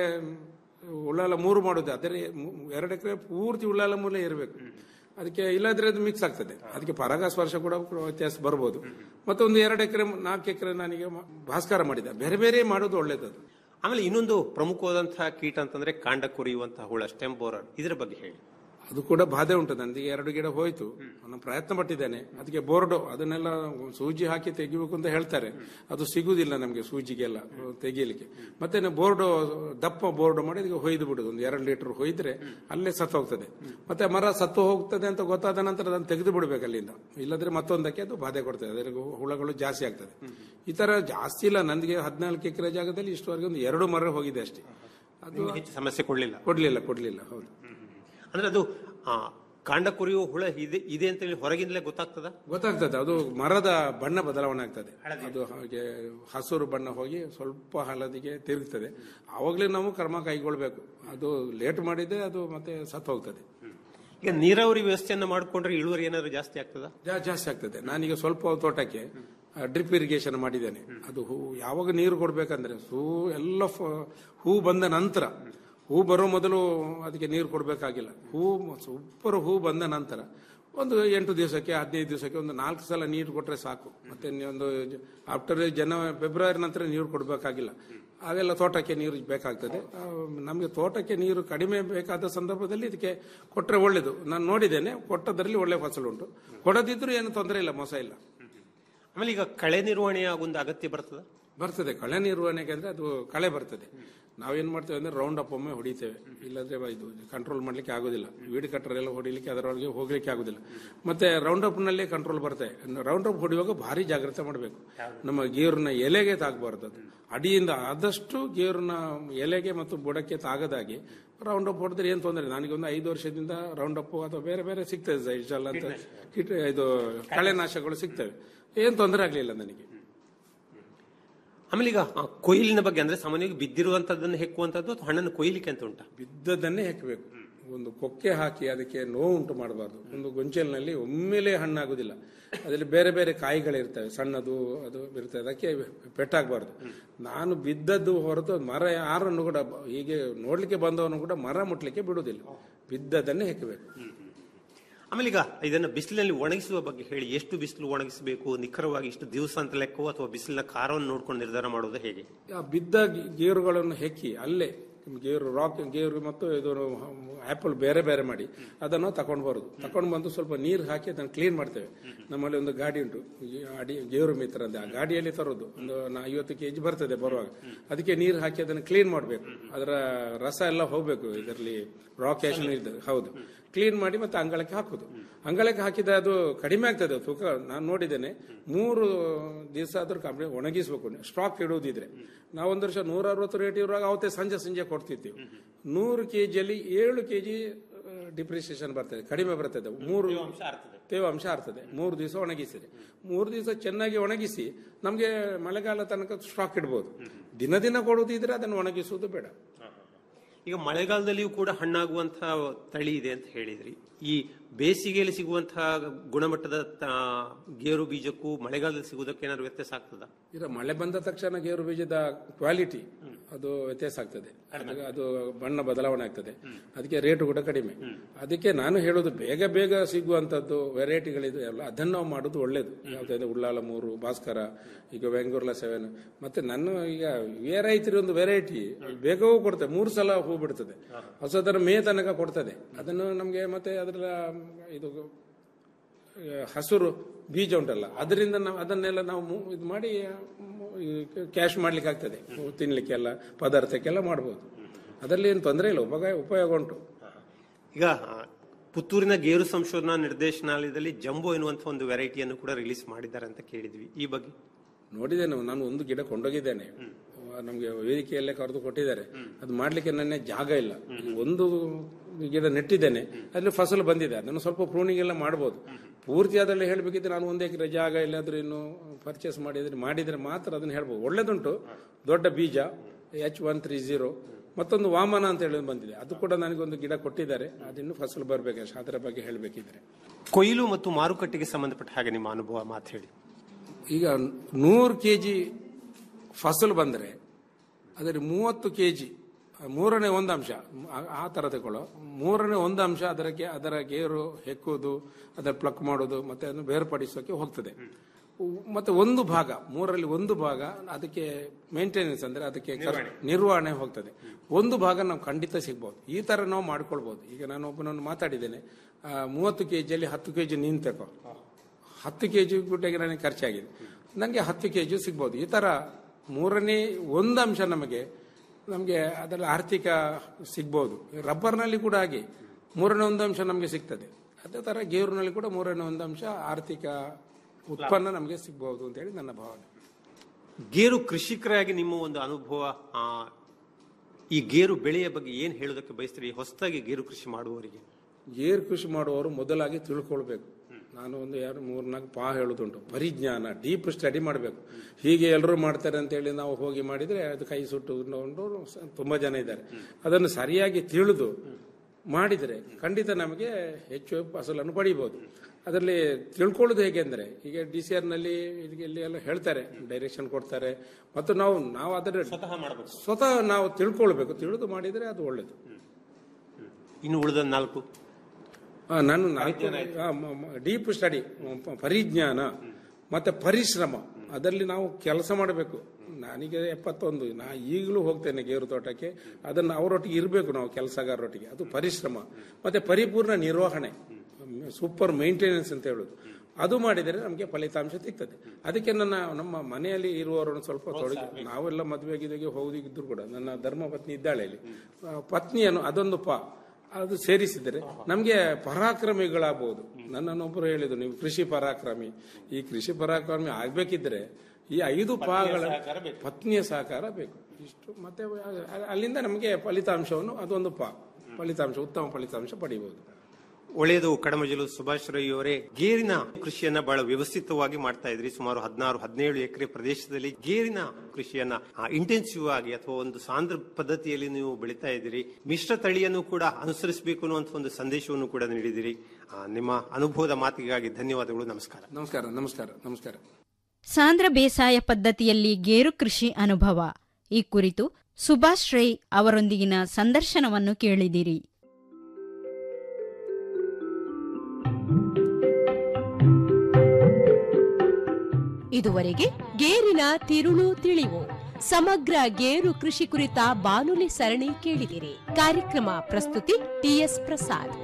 ಉಳ್ಳಾಲ ಮೂರು ಮಾಡುದು ಅದೇ ಎರಡು ಎಕರೆ ಪೂರ್ತಿ ಉಳ್ಳಾಲ ಮೂಲೆ ಇರಬೇಕು ಅದಕ್ಕೆ ಇಲ್ಲದ್ರೆ ಅದು ಮಿಕ್ಸ್ ಆಗ್ತದೆ ಅದಕ್ಕೆ ಪರಾಗ ಸ್ಪರ್ಶ ಕೂಡ ವ್ಯತ್ಯಾಸ ಬರ್ಬೋದು ಮತ್ತೆ ಒಂದು ಎರಡು ಎಕರೆ ನಾಲ್ಕು ಎಕರೆ ನನಗೆ ಮ- ಭಾಸ್ಕರ ಮಾಡಿದೆ ಬೇರೆ ಬೇರೆ ಮಾಡೋದು ಒಳ್ಳೇದು ಅದು ಆಮೇಲೆ ಇನ್ನೊಂದು ಪ್ರಮುಖವಾದಂತಹ ಕೀಟ ಅಂತಂದ್ರೆ ಕಾಂಡ ಕೊರಿಯುವಂತಹ ಹುಳ ಸ್ಟೆಮ್ ಬೋರರ್ ಇದರ ಬಗ್ಗೆ ಹೇಳಿ ಅದು ಕೂಡ ಬಾಧೆ ಉಂಟು ನನಗೆ ಎರಡು ಗಿಡ ಹೋಯ್ತು ನಾನು ಪ್ರಯತ್ನ ಪಟ್ಟಿದ್ದೇನೆ ಅದಕ್ಕೆ ಬೋರ್ಡು ಅದನ್ನೆಲ್ಲ ಸೂಜಿ ಹಾಕಿ ತೆಗಿಬೇಕು ಅಂತ ಹೇಳ್ತಾರೆ ಅದು ಸಿಗುದಿಲ್ಲ ನಮಗೆ ಸೂಜಿಗೆಲ್ಲ ತೆಗಿಯಲಿಕ್ಕೆ ಮತ್ತೆ ನಾವು ಬೋರ್ಡು ದಪ್ಪ ಬೋರ್ಡ್ ಮಾಡಿ ಅದಕ್ಕೆ ಹೊಯ್ದು ಬಿಡುದು ಒಂದು ಎರಡು ಲೀಟರ್ ಹೊಯ್ದ್ರೆ ಅಲ್ಲೇ ಸತ್ತು ಹೋಗ್ತದೆ ಮತ್ತೆ ಮರ ಸತ್ತು ಹೋಗ್ತದೆ ಅಂತ ಗೊತ್ತಾದ ನಂತರ ಅದನ್ನು ತೆಗೆದು ಬಿಡ್ಬೇಕು ಅಲ್ಲಿಂದ ಇಲ್ಲದ್ರೆ ಮತ್ತೊಂದಕ್ಕೆ ಅದು ಬಾಧೆ ಕೊಡ್ತದೆ ಅದಕ್ಕೆ ಹುಳಗಳು ಜಾಸ್ತಿ ಆಗ್ತದೆ ಈ ತರ ಜಾಸ್ತಿ ಇಲ್ಲ ನನಗೆ ಹದಿನಾಲ್ಕು ಎಕರೆ ಜಾಗದಲ್ಲಿ ಇಷ್ಟವರೆಗೆ ಒಂದು ಎರಡು ಮರ ಹೋಗಿದೆ ಅಷ್ಟೇ ಅದು ನಿಮ್ಗೆ ಹೆಚ್ಚು ಸಮಸ್ಯೆ ಕೊಡ್ಲಿಲ್ಲ ಕೊಡ್ಲಿಲ್ಲ ಕೊಡ್ಲಿಲ್ಲ ಹೌದು ಅಂದ್ರೆ ಅದು ಆ, ಕಾಂಡ ಕೊರಿಯುವ ಹುಳ ಇದೆ ಇದೆ ಅಂತ ಹೇಳಿ ಹೊರಗಿಂದಲೇ ಗೊತ್ತಾಗ್ತದ ಗೊತ್ತಾಗ್ತದೆ ಅದು ಮರದ ಬಣ್ಣ ಬದಲಾವಣೆ ಆಗ್ತದೆ ಅದು ಹಾಗೆ ಹಸಿರು ಬಣ್ಣ ಹೋಗಿ ಸ್ವಲ್ಪ ಹಳದಿಗೆ ತಿರುಗ್ತದೆ ಆವಾಗಲೇ ನಾವು ಕ್ರಮ ಕೈಗೊಳ್ಬೇಕು ಅದು ಲೇಟ್ ಮಾಡಿದ್ರೆ ಅದು ಮತ್ತೆ ಸತ್ತು ಹೋಗ್ತದೆ ಈಗ ನೀರಾವರಿ ವ್ಯವಸ್ಥೆಯನ್ನ ಮಾಡ್ಕೊಂಡ್ರೆ ಇಳುವರಿ ಏನಾದ್ರು ಜಾಸ್ತಿ ಆಗ್ತದ ಜಾ- ಜಾಸ್ತಿ ಆಗ್ತದೆ ನಾನೀಗ ಸ್ವಲ್ಪ ತೋಟಕ್ಕೆ ಡ್ರಿಪ್ ಇರಿಗೇಷನ್ ಮಾಡಿದ್ದೇನೆ ಅದು ಹೂ ಯಾವಾಗ ನೀರು ಕೊಡ್ಬೇಕಂದ್ರೆ ಹೂ ಎಲ್ಲ ಫ- ಹೂ ಬಂದ ನಂತರ ಹೂ ಬರೋ ಮೊದಲು ಅದಕ್ಕೆ ನೀರು ಕೊಡಬೇಕಾಗಿಲ್ಲ ಹೂ ಸೂಪರ್ ಹೂ ಬಂದ ನಂತರ ಒಂದು ಎಂಟು ದಿವಸಕ್ಕೆ ಹದಿನೈದು ದಿವಸಕ್ಕೆ ಒಂದು ನಾಲ್ಕು ಸಲ ನೀರು ಕೊಟ್ರೆ ಸಾಕು ಮತ್ತೆ ಒಂದು ಆಫ್ಟರ್ ಜನ ಫೆಬ್ರವರಿ ನಂತರ ನೀರು ಕೊಡಬೇಕಾಗಿಲ್ಲ ಅವೆಲ್ಲ ತೋಟಕ್ಕೆ ನೀರು ಬೇಕಾಗ್ತದೆ ನಮಗೆ ತೋಟಕ್ಕೆ ನೀರು ಕಡಿಮೆ ಬೇಕಾದ ಸಂದರ್ಭದಲ್ಲಿ ಇದಕ್ಕೆ ಕೊಟ್ಟರೆ ಒಳ್ಳೇದು ನಾನು ನೋಡಿದ್ದೇನೆ ಕೊಟ್ಟದ್ರಲ್ಲಿ ಒಳ್ಳೆ ಫಸಲು ಉಂಟು ಕೊಡದಿದ್ರು ಏನು ತೊಂದರೆ ಇಲ್ಲ ಮೋಸ ಇಲ್ಲ ಆಮೇಲೆ ಈಗ ಕಳೆ ನಿರ್ವಹಣೆಯ ಒಂದು ಅಗತ್ಯ ಬರ್ತದ ಬರ್ತದೆ ಕಳೆ ನಿರ್ವಹಣೆಗೆ ಅಂದ್ರೆ ಅದು ಕಳೆ ಬರ್ತದೆ ನಾವೇನ್ ಮಾಡ್ತೇವೆ ಅಂದ್ರೆ ರೌಂಡ್ ಅಪ್ ಒಮ್ಮೆ ಹೊಡಿತೇವೆ ಇಲ್ಲಂದ್ರೆ ಇದು ಕಂಟ್ರೋಲ್ ಮಾಡ್ಲಿಕ್ಕೆ ಆಗೋದಿಲ್ಲ ವೀಡ್ ಕಟ್ಟರ್ ಎಲ್ಲ ಹೊಡಿಲಿಕ್ಕೆ ಅದರೊಳಗೆ ಹೋಗ್ಲಿಕ್ಕೆ ಆಗೋದಿಲ್ಲ ಮತ್ತೆ ರೌಂಡ್ ಅಪ್ ನಲ್ಲಿ ಕಂಟ್ರೋಲ್ ಬರ್ತದೆ ರೌಂಡ್ ಅಪ್ ಹೊಡಿಯುವಾಗ ಭಾರಿ ಜಾಗ್ರತೆ ಮಾಡಬೇಕು ನಮ್ಮ ಗೇರ್ನ ಎಲೆಗೆ ತಾಗಬಾರ್ದು ಅದು ಅಡಿಯಿಂದ ಆದಷ್ಟು ಗೇರ್ನ ಎಲೆಗೆ ಮತ್ತು ಬುಡಕ್ಕೆ ತಾಗದಾಗಿ ರೌಂಡ್ ಅಪ್ ಹೊಡೆದ್ರೆ ಏನ್ ತೊಂದರೆ ನನಗೆ ಒಂದು ಐದು ವರ್ಷದಿಂದ ರೌಂಡ್ ಅಪ್ ಅಥವಾ ಬೇರೆ ಬೇರೆ ಸಿಗ್ತದೆ ಜೈಜಲ್ ಅಂತ ಕೀಟ ಇದು ಕಳೆನಾಶಕಗಳು ಸಿಗ್ತವೆ ಏನ್ ತೊಂದರೆ ಆಗ್ಲಿಲ್ಲ ನನಗೆ ಆಮೇಲೆ ಈಗ ಆ, ಕೊಯ್ಲಿನ ಬಗ್ಗೆ ಅಂದ್ರೆ ಸಾಮಾನ್ಯವಾಗಿ ಬಿದ್ದಿರುವಂತದ್ದನ್ನು ಹೆಕ್ಕುವಂತದ್ದು ಅಥವಾ ಹಣ್ಣನ್ನು ಕೊಯ್ಲಿಕ್ಕೆ ಅಂತ ಉಂಟಾ ಬಿದ್ದದನ್ನೇ ಹೆಕ್ಕಬೇಕು ಒಂದು ಕೊಕ್ಕೆ ಹಾಕಿ ಅದಕ್ಕೆ ನೋವು ಉಂಟು ಮಾಡಬಾರ್ದು ಒಂದು ಗೊಂಚಲಿನಲ್ಲಿ ಒಮ್ಮೆಲೆ ಹಣ್ಣಾಗುದಿಲ್ಲ ಅದರಲ್ಲಿ ಬೇರೆ ಬೇರೆ ಕಾಯಿಗಳಿರ್ತವೆ ಸಣ್ಣದು ಅದು ಇರ್ತದೆ ಅದಕ್ಕೆ ಪೆಟ್ಟಾಗಬಾರ್ದು ನಾನು ಬಿದ್ದದ್ದು ಹೊರತು ಮರ ಯಾರನ್ನು ಕೂಡ ಬ- ಹೀಗೆ ನೋಡ್ಲಿಕ್ಕೆ ಬಂದವನು ಕೂಡ ಮರ ಮುಟ್ಲಿಕ್ಕೆ ಬಿಡುವುದಿಲ್ಲ ಬಿದ್ದದನ್ನೇ ಹೆಕ್ಕಬೇಕು ಆಮೇಲೆ ಈಗ ಇದನ್ನ ಬಿಸಿಲಿನಲ್ಲಿ ಒಣಗಿಸುವ ಬಗ್ಗೆ ಹೇಳಿ ಎಷ್ಟು ಬಿಸಿಲು ಒಣಗಿಸಬೇಕು ನಿಖರವಾಗಿ ಇಷ್ಟು ದಿವಸ ಅಂತ ಲೆಕ್ಕವೋ ಅಥವಾ ಬಿಸಿಲಿನ ಕಾರವನ್ನು ನೋಡ್ಕೊಂಡು ನಿರ್ಧಾರ ಮಾಡೋದು ಹೇಗೆ ಆ ಬಿದ್ದ ಗಿ- ಗೇರುಗಳನ್ನು ಹೆಕ್ಕಿ ಅಲ್ಲೇ ಗೇರು ರಾಕ್ ಗೇರು ಮತ್ತು ಇದು ಆಪಲ್ ಬೇರೆ ಬೇರೆ ಮಾಡಿ ಅದನ್ನು ತಕೊಂಡು ಬರುದು ತಕೊಂಡು ಬಂದು ಸ್ವಲ್ಪ ನೀರು ಹಾಕಿ ಅದನ್ನು ಕ್ಲೀನ್ ಮಾಡ್ತೇವೆ ನಮ್ಮಲ್ಲಿ ಒಂದು ಗಾಡಿ ಉಂಟು ಈ ಅಡಿ ಗೇರು ಮಿತ್ರ ಅಂತ ಆ ಗಾಡಿಯಲ್ಲಿ ತರೋದು ಒಂದು ನಾ- ಐವತ್ತು ಕೆಜಿ ಬರ್ತದೆ ಬರುವಾಗ ಅದಕ್ಕೆ ನೀರು ಹಾಕಿ ಅದನ್ನು ಕ್ಲೀನ್ ಮಾಡಬೇಕು ಅದರ ರಸ ಎಲ್ಲ ಹೋಗ್ಬೇಕು ಇದರಲ್ಲಿ ರಾಕ್ ಆಶನ್ ಇರ್ತದೆ ಹೌದು ಕ್ಲೀನ್ ಮಾಡಿ ಮತ್ತೆ ಅಂಗಳಕ್ಕೆ ಹಾಕುದು ಅಂಗಳಕ್ಕೆ ಹಾಕಿದ ಅದು ಕಡಿಮೆ ಆಗ್ತದೆ ತೂಕ ನಾನು ನೋಡಿದ್ದೇನೆ ಮೂರು ದಿವಸ ಆದ್ರೂ ಕಮ್ಮಿ ಒಣಗಿಸ್ಬೇಕು ಸ್ಟಾಕ್ ಇಡುವುದಿದ್ರೆ ನಾವು ಒಂದು ವರ್ಷ ನೂರ ಅರವತ್ತು ರೇಟ್ ಇರುವಾಗ ಅವತ್ತೇ ಸಂಜೆ ಸಂಜೆ ಕೊಡ್ತಿರ್ತೀವಿ ನೂರು ಕೆಜಿಯಲ್ಲಿ ಏಳು ಕೆಜಿ ಡಿಪ್ರಿಸಿಯೇಷನ್ ಬರ್ತದೆ ಕಡಿಮೆ ಬರ್ತದೆ ಮೂರು ತೇವಾಂಶ ಆಗ್ತದೆ ಮೂರು ದಿವಸ ಒಣಗಿಸಿದೆ ಮೂರು ದಿವಸ ಚೆನ್ನಾಗಿ ಒಣಗಿಸಿ ನಮಗೆ ಮಳೆಗಾಲ ತನಕ ಸ್ಟಾಕ್ ಇಡ್ಬೋದು ದಿನ ದಿನ ಕೊಡುವುದಿದ್ರೆ ಅದನ್ನು ಒಣಗಿಸುವುದು ಬೇಡ ಈಗ ಮಳೆಗಾಲದಲ್ಲಿಯೂ ಕೂಡ ಹಣ್ಣಾಗುವಂತಹ ತಳಿ ಇದೆ ಅಂತ ಹೇಳಿದ್ರಿ ಈ ಬೇಸಿಗೆಯಲ್ಲಿ ಸಿಗುವಂತಹ ಗುಣಮಟ್ಟದ ತ- ಗೇರು ಬೀಜಕ್ಕೂ ಮಳೆಗಾಲದಲ್ಲಿ ಸಿಗುವುದಕ್ಕೆ ಏನಾದ್ರು ವ್ಯತ್ಯಾಸ ಆಗ್ತದ ಈಗ ಮಳೆ ಬಂದ ತಕ್ಷಣ ಗೇರು ಬೀಜದ ಕ್ವಾಲಿಟಿ ಅದು ವ್ಯತ್ಯಾಸ ಆಗ್ತದೆ ಅದು- ಅದು ಬಣ್ಣ ಬದಲಾವಣೆ ಆಗ್ತದೆ ಅದಕ್ಕೆ ರೇಟ್ ಕೂಡ ಕಡಿಮೆ ಅದಕ್ಕೆ ನಾನು ಹೇಳೋದು ಬೇಗ ಬೇಗ ಸಿಗುವಂತದ್ದು ವೆರೈಟಿಗಳಿದೆ ಅಲ್ಲ ಅದನ್ನು ನಾವು ಮಾಡೋದು ಒಳ್ಳೇದು ಯಾವ್ದಾದ್ರು ಉಳ್ಳಾಲ ಮೂರು ಭಾಸ್ಕರ ಈಗ ಬೆಂಗೂರ್ಲ ಸೆವೆನ್ ಮತ್ತೆ ನನ್ನ ಈಗ ವೇರೈತಿ ಒಂದು ವೆರೈಟಿ ಬೇಗವೂ ಕೊಡ್ತದೆ ಮೂರು ಸಲ ಹೂ ಬಿಡ್ತದೆ ಹೊಸದರ ಮೇ ತನಕ ಕೊಡ್ತದೆ ಅದನ್ನು ನಮಗೆ ಮತ್ತೆ ಅದರ ಇದು ಆ, ಹಸುರು ಬೀಜ ಉಂಟಲ್ಲ ಅದರಿಂದ ನಾವು ಅದನ್ನೆಲ್ಲ ನಾವು ಮು- ಇದು ಮಾಡಿ ಕ್ಯಾಶ್ ಮಾಡ್ಲಿಕ್ಕೆ ಆಗ್ತದೆ ತಿನ್ಲಿಕ್ಕೆಲ್ಲ ಪದಾರ್ಥಕ್ಕೆಲ್ಲ ಮಾಡ್ಬೋದು ಅದರಲ್ಲಿ ಏನು ತೊಂದರೆ ಇಲ್ಲ ಉಪಯೋಗ ಉಪಯೋಗ ಉಂಟು ಈಗ ಆ, ಪುತ್ತೂರಿನ ಗೇರು ಸಂಶೋಧನಾ ನಿರ್ದೇಶನಾಲಯದಲ್ಲಿ ಜಂಬೋ ಎನ್ನುವಂತಹ ಒಂದು ವೆರೈಟಿಯನ್ನು ಕೂಡ ರಿಲೀಸ್ ಮಾಡಿದ್ದಾರೆ ಅಂತ ಕೇಳಿದ್ವಿ ಈ ಬಗ್ಗೆ ನೋಡಿದ್ದೇನೆ ನಾನು ಒಂದು ಗಿಡ ಕೊಂಡೋಗಿದ್ದೇನೆ ನಮಗೆ ವೇದಿಕೆಯಲ್ಲೇ ಕರೆದು ಕೊಟ್ಟಿದ್ದಾರೆ ಅದು ಮಾಡ್ಲಿಕ್ಕೆ ನನ್ನ ಜಾಗ ಇಲ್ಲ ಒಂದು ಗಿಡ ನೆಟ್ಟಿದ್ದೇನೆ ಅಲ್ಲಿ ಫಸಲು ಬಂದಿದೆ ಅದನ್ನು ಸ್ವಲ್ಪ ಪ್ರೂನಿಂಗ್ ಎಲ್ಲ ಮಾಡ್ಬೋದು ಪೂರ್ತಿ ಅದರಲ್ಲಿ ಹೇಳಬೇಕಿದ್ರೆ ನಾನು ಒಂದು ಎಕರೆ ಜಾಗ ಎಲ್ಲಾದ್ರೂ ಇನ್ನು ಪರ್ಚೇಸ್ ಮಾಡಿದ್ರೆ ಮಾಡಿದ್ರೆ ಮಾತ್ರ ಅದನ್ನು ಹೇಳ್ಬೋದು ಒಳ್ಳೇದುಂಟು ದೊಡ್ಡ ಬೀಜ ಎಚ್ ಒನ್ ತ್ರೀ ಜೀರೋ ಮತ್ತೊಂದು ವಾಮನ ಅಂತ ಹೇಳಿ ಬಂದಿದೆ ಅದು ಕೂಡ ನನಗೊಂದು ಗಿಡ ಕೊಟ್ಟಿದ್ದಾರೆ ಅದಿನ್ನು ಫಸಲು ಬರಬೇಕು ಅದರ ಬಗ್ಗೆ ಹೇಳಬೇಕಿದ್ರೆ ಕೊಯ್ಲು ಮತ್ತು ಮಾರುಕಟ್ಟೆಗೆ ಸಂಬಂಧಪಟ್ಟ ಹಾಗೆ ನಿಮ್ಮ ಅನುಭವ ಮಾತು ಹೇಳಿ ಈಗ ನೂರು ಕೆ ಜಿ ಫಸಲು ಬಂದರೆ ಅದರಲ್ಲಿ ಮೂವತ್ತು ಕೆ ಜಿ ಮೂರನೇ ಒಂದು ಅಂಶ ಆ- ಆ ಥರ ತಗೊಳ್ಳೋ ಮೂರನೇ ಒಂದು ಅಂಶ ಅದಕ್ಕೆ ಅದರ ಗೇರು ಹೆಕ್ಕುವುದು ಅದರ ಪ್ಲಕ್ ಮಾಡೋದು ಮತ್ತೆ ಅದನ್ನು ಬೇರ್ಪಡಿಸೋಕೆ ಹೋಗ್ತದೆ ಉ- ಮತ್ತೆ ಒಂದು ಭಾಗ ಮೂರರಲ್ಲಿ ಒಂದು ಭಾಗ ಅದಕ್ಕೆ ಮೇಂಟೆನೆನ್ಸ್ ಅಂದ್ರೆ ಅದಕ್ಕೆ ಖರ್ಚು- ನಿರ್ವಹಣೆ ಹೋಗ್ತದೆ ಒಂದು ಭಾಗ ನಾವು ಖಂಡಿತ ಸಿಗ್ಬೋದು ಈ ತರ ನಾವು ಮಾಡ್ಕೊಳ್ಬೋದು ಈಗ ನಾನು ಒಬ್ಬನನ್ನು ಮಾತಾಡಿದ್ದೇನೆ ಆ, ಮೂವತ್ತು ಕೆ ಜಿಯಲ್ಲಿ ಹತ್ತು ಕೆ ಜಿ ನೀನು ತಗೋ ಹತ್ತು ಕೆ ಜಿ ಗುಡ್ಡೆಗೆ ನನಗೆ ಖರ್ಚಾಗಿದೆ ನನಗೆ ಹತ್ತು ಕೆ ಜಿ ಸಿಗ್ಬೋದು ಈ ಥರ ಮೂರನೇ ಒಂದು ಅಂಶ ನಮಗೆ ನಮಗೆ ಅದರಲ್ಲಿ ಆರ್ಥಿಕ ಸಿಗ್ಬೋದು ರಬ್ಬರ್ನಲ್ಲಿ ಕೂಡ ಹಾಗೆ ಮೂರನೇ ಒಂದು ಅಂಶ ನಮಗೆ ಸಿಗ್ತದೆ ಅದೇ ಥರ ಗೇರುನಲ್ಲಿ ಕೂಡ ಮೂರನೇ ಒಂದು ಅಂಶ ಆರ್ಥಿಕ ಉತ್ಪನ್ನ ನಮಗೆ ಸಿಗ್ಬೋದು ಅಂತೇಳಿ ನನ್ನ ಭಾವನೆ ಗೇರು ಕೃಷಿಕರಾಗಿ ನಿಮ್ಮ ಒಂದು ಅನುಭವ ಆ, ಈ ಗೇರು ಬೆಳೆಯ ಬಗ್ಗೆ ಏನ್ ಹೇಳೋದಕ್ಕೆ ಬಯಸ್ತೀರಿ ಹೊಸದಾಗಿ ಗೇರು ಕೃಷಿ ಮಾಡುವವರಿಗೆ ಗೇರು ಕೃಷಿ ಮಾಡುವವರು ಮೊದಲಾಗಿ ತಿಳ್ಕೊಳ್ಬೇಕು ನಾನು ಒಂದು ಯಾರು ಮೂರ್ನಾಲ್ಕು ಪಾ ಹೇಳೋದುಂಟು ಪರಿಜ್ಞಾನ ಡೀಪ್ ಸ್ಟಡಿ ಮಾಡಬೇಕು ಹೀಗೆ ಎಲ್ಲರೂ ಮಾಡ್ತಾರೆ ಅಂತೇಳಿ ನಾವು ಹೋಗಿ ಮಾಡಿದ್ರೆ ಅದು ಕೈ ಸುಟ್ಟು ಉಂಡು ತುಂಬಾ ಜನ ಇದ್ದಾರೆ ಅದನ್ನು ಸರಿಯಾಗಿ ತಿಳಿದು ಮಾಡಿದರೆ ಖಂಡಿತ ನಮಗೆ ಹೆಚ್ಚು ಫಸಲನ್ನು ಪಡಿಬಹುದು ಅದರಲ್ಲಿ ತಿಳ್ಕೊಳ್ಳೋದು ಹೇಗೆ ಅಂದ್ರೆ ಈಗ ಡಿ ಸಿ ಆರ್ ನಲ್ಲಿ ಇಲ್ಲಿ ಎಲ್ಲ ಹೇಳ್ತಾರೆ ಡೈರೆಕ್ಷನ್ ಕೊಡ್ತಾರೆ ಮತ್ತು ನಾವು ನಾವು ಅದರ ಸ್ವತಃ ಮಾಡಬೇಕು ಸ್ವತಃ ನಾವು ತಿಳ್ಕೊಳ್ಬೇಕು ತಿಳಿದು ಮಾಡಿದರೆ ಅದು ಒಳ್ಳೇದು ಇನ್ನು ಉಳಿದ ನಾಲ್ಕು ಆ, ನಾನು ನಾಲ್ಕು ಡೀಪ್ ಸ್ಟಡಿ ಪರಿಜ್ಞಾನ ಮತ್ತೆ ಪರಿಶ್ರಮ ಅದರಲ್ಲಿ ನಾವು ಕೆಲಸ ಮಾಡಬೇಕು ನನಗೆ ಎಪ್ಪತ್ತೊಂದು ನಾ ಈಗಲೂ ಹೋಗ್ತೇನೆ ಗೇರು ತೋಟಕ್ಕೆ ಅದನ್ನು ಅವರೊಟ್ಟಿಗೆ ಇರಬೇಕು ನಾವು ಕೆಲಸಗಾರರೊಟ್ಟಿಗೆ ಅದು ಪರಿಶ್ರಮ ಮತ್ತೆ ಪರಿಪೂರ್ಣ ನಿರ್ವಹಣೆ ಸೂಪರ್ ಮೇಂಟೆನೆನ್ಸ್ ಅಂತ ಹೇಳೋದು ಅದು ಮಾಡಿದರೆ ನಮಗೆ ಫಲಿತಾಂಶ ಸಿಗ್ತದೆ ಅದಕ್ಕೆ ನನ್ನ ನಮ್ಮ ಮನೆಯಲ್ಲಿ ಇರುವವರನ್ನು ಸ್ವಲ್ಪ ತೊಡಗಿ ನಾವೆಲ್ಲ ಮದುವೆ ಗಿದುವೆಗೆ ಹೋಗಿದ್ರು ಕೂಡ ನನ್ನ ಧರ್ಮ ಪತ್ನಿ ಇದ್ದಾಳೆ ಇಲ್ಲಿ ಆ, ಪತ್ನಿಯನ್ನು ಅದೊಂದು ಪ ಅದು ಸೇರಿಸಿದರೆ ನಮಗೆ ಪರಾಕ್ರಮಿಗಳಾಗಬಹುದು ನನ್ನನ್ನೊಬ್ಬರು ಹೇಳಿದ್ರು ನೀವು ಕೃಷಿ ಪರಾಕ್ರಮಿ ಈ ಕೃಷಿ ಪರಾಕ್ರಮಿ ಆಗ್ಬೇಕಿದ್ರೆ ಈ ಐದು ಪಾಗಳ ಪತ್ನಿಯ ಸಹಕಾರ ಬೇಕು ಇಷ್ಟು ಮತ್ತೆ ಅ- ಅಲ್ಲಿಂದ ನಮಗೆ ಫಲಿತಾಂಶವನ್ನು ಅದೊಂದು ಪಾ ಫಲಿತಾಂಶ ಉತ್ತಮ ಫಲಿತಾಂಶ ಪಡಿಬಹುದು ಒಳ್ಳೆಯದು ಕಡಮಜಲು ಸುಭಾಷ್ ರೈ ಅವರೇ ಗೇರಿನ ಕೃಷಿಯನ್ನ ಬಹಳ ವ್ಯವಸ್ಥಿತವಾಗಿ ಮಾಡ್ತಾ ಇದ್ರಿ ಸುಮಾರು ಹದಿನಾರು ಹದಿನೇಳು ಎಕರೆ ಪ್ರದೇಶದಲ್ಲಿ ಗೇರಿನ ಕೃಷಿಯನ್ನ ಇಂಟೆನ್ಸಿವ್ ಆಗಿ ಅಥವಾ ಒಂದು ಸಾಂದ್ರ ಪದ್ಧತಿಯಲ್ಲಿ ನೀವು ಬೆಳೀತಾ ಇದ್ದೀರಿ ಮಿಶ್ರ ತಳಿಯನ್ನು ಕೂಡ ಅನುಸರಿಸಬೇಕು ಅನ್ನುವಂಥ ಒಂದು ಸಂದೇಶವನ್ನು ಕೂಡ ನೀಡಿದಿರಿ ಆ, ನಿಮ್ಮ ಅನುಭವದ ಮಾತಿಗಾಗಿ ಧನ್ಯವಾದಗಳು ನಮಸ್ಕಾರ ನಮಸ್ಕಾರ ನಮಸ್ಕಾರ ನಮಸ್ಕಾರ ಸಾಂದ್ರ ಬೇಸಾಯ ಪದ್ಧತಿಯಲ್ಲಿ ಗೇರು ಕೃಷಿ ಅನುಭವ ಈ ಕುರಿತು ಸುಭಾಷ್ ರೈ ಅವರೊಂದಿಗಿನ ಸಂದರ್ಶನವನ್ನು ಕೇಳಿದಿರಿ ಇದುವರೆಗೆ ಗೇರಿನ ತಿರುಳು ತಿಳಿವು ಸಮಗ್ರ ಗೇರು ಕೃಷಿ ಕುರಿತ ಬಾನುಲಿ ಸರಣಿ ಕೇಳಿದಿರಿ ಕಾರ್ಯಕ್ರಮ ಪ್ರಸ್ತುತಿ ಟಿಎಸ್ ಪ್ರಸಾದ್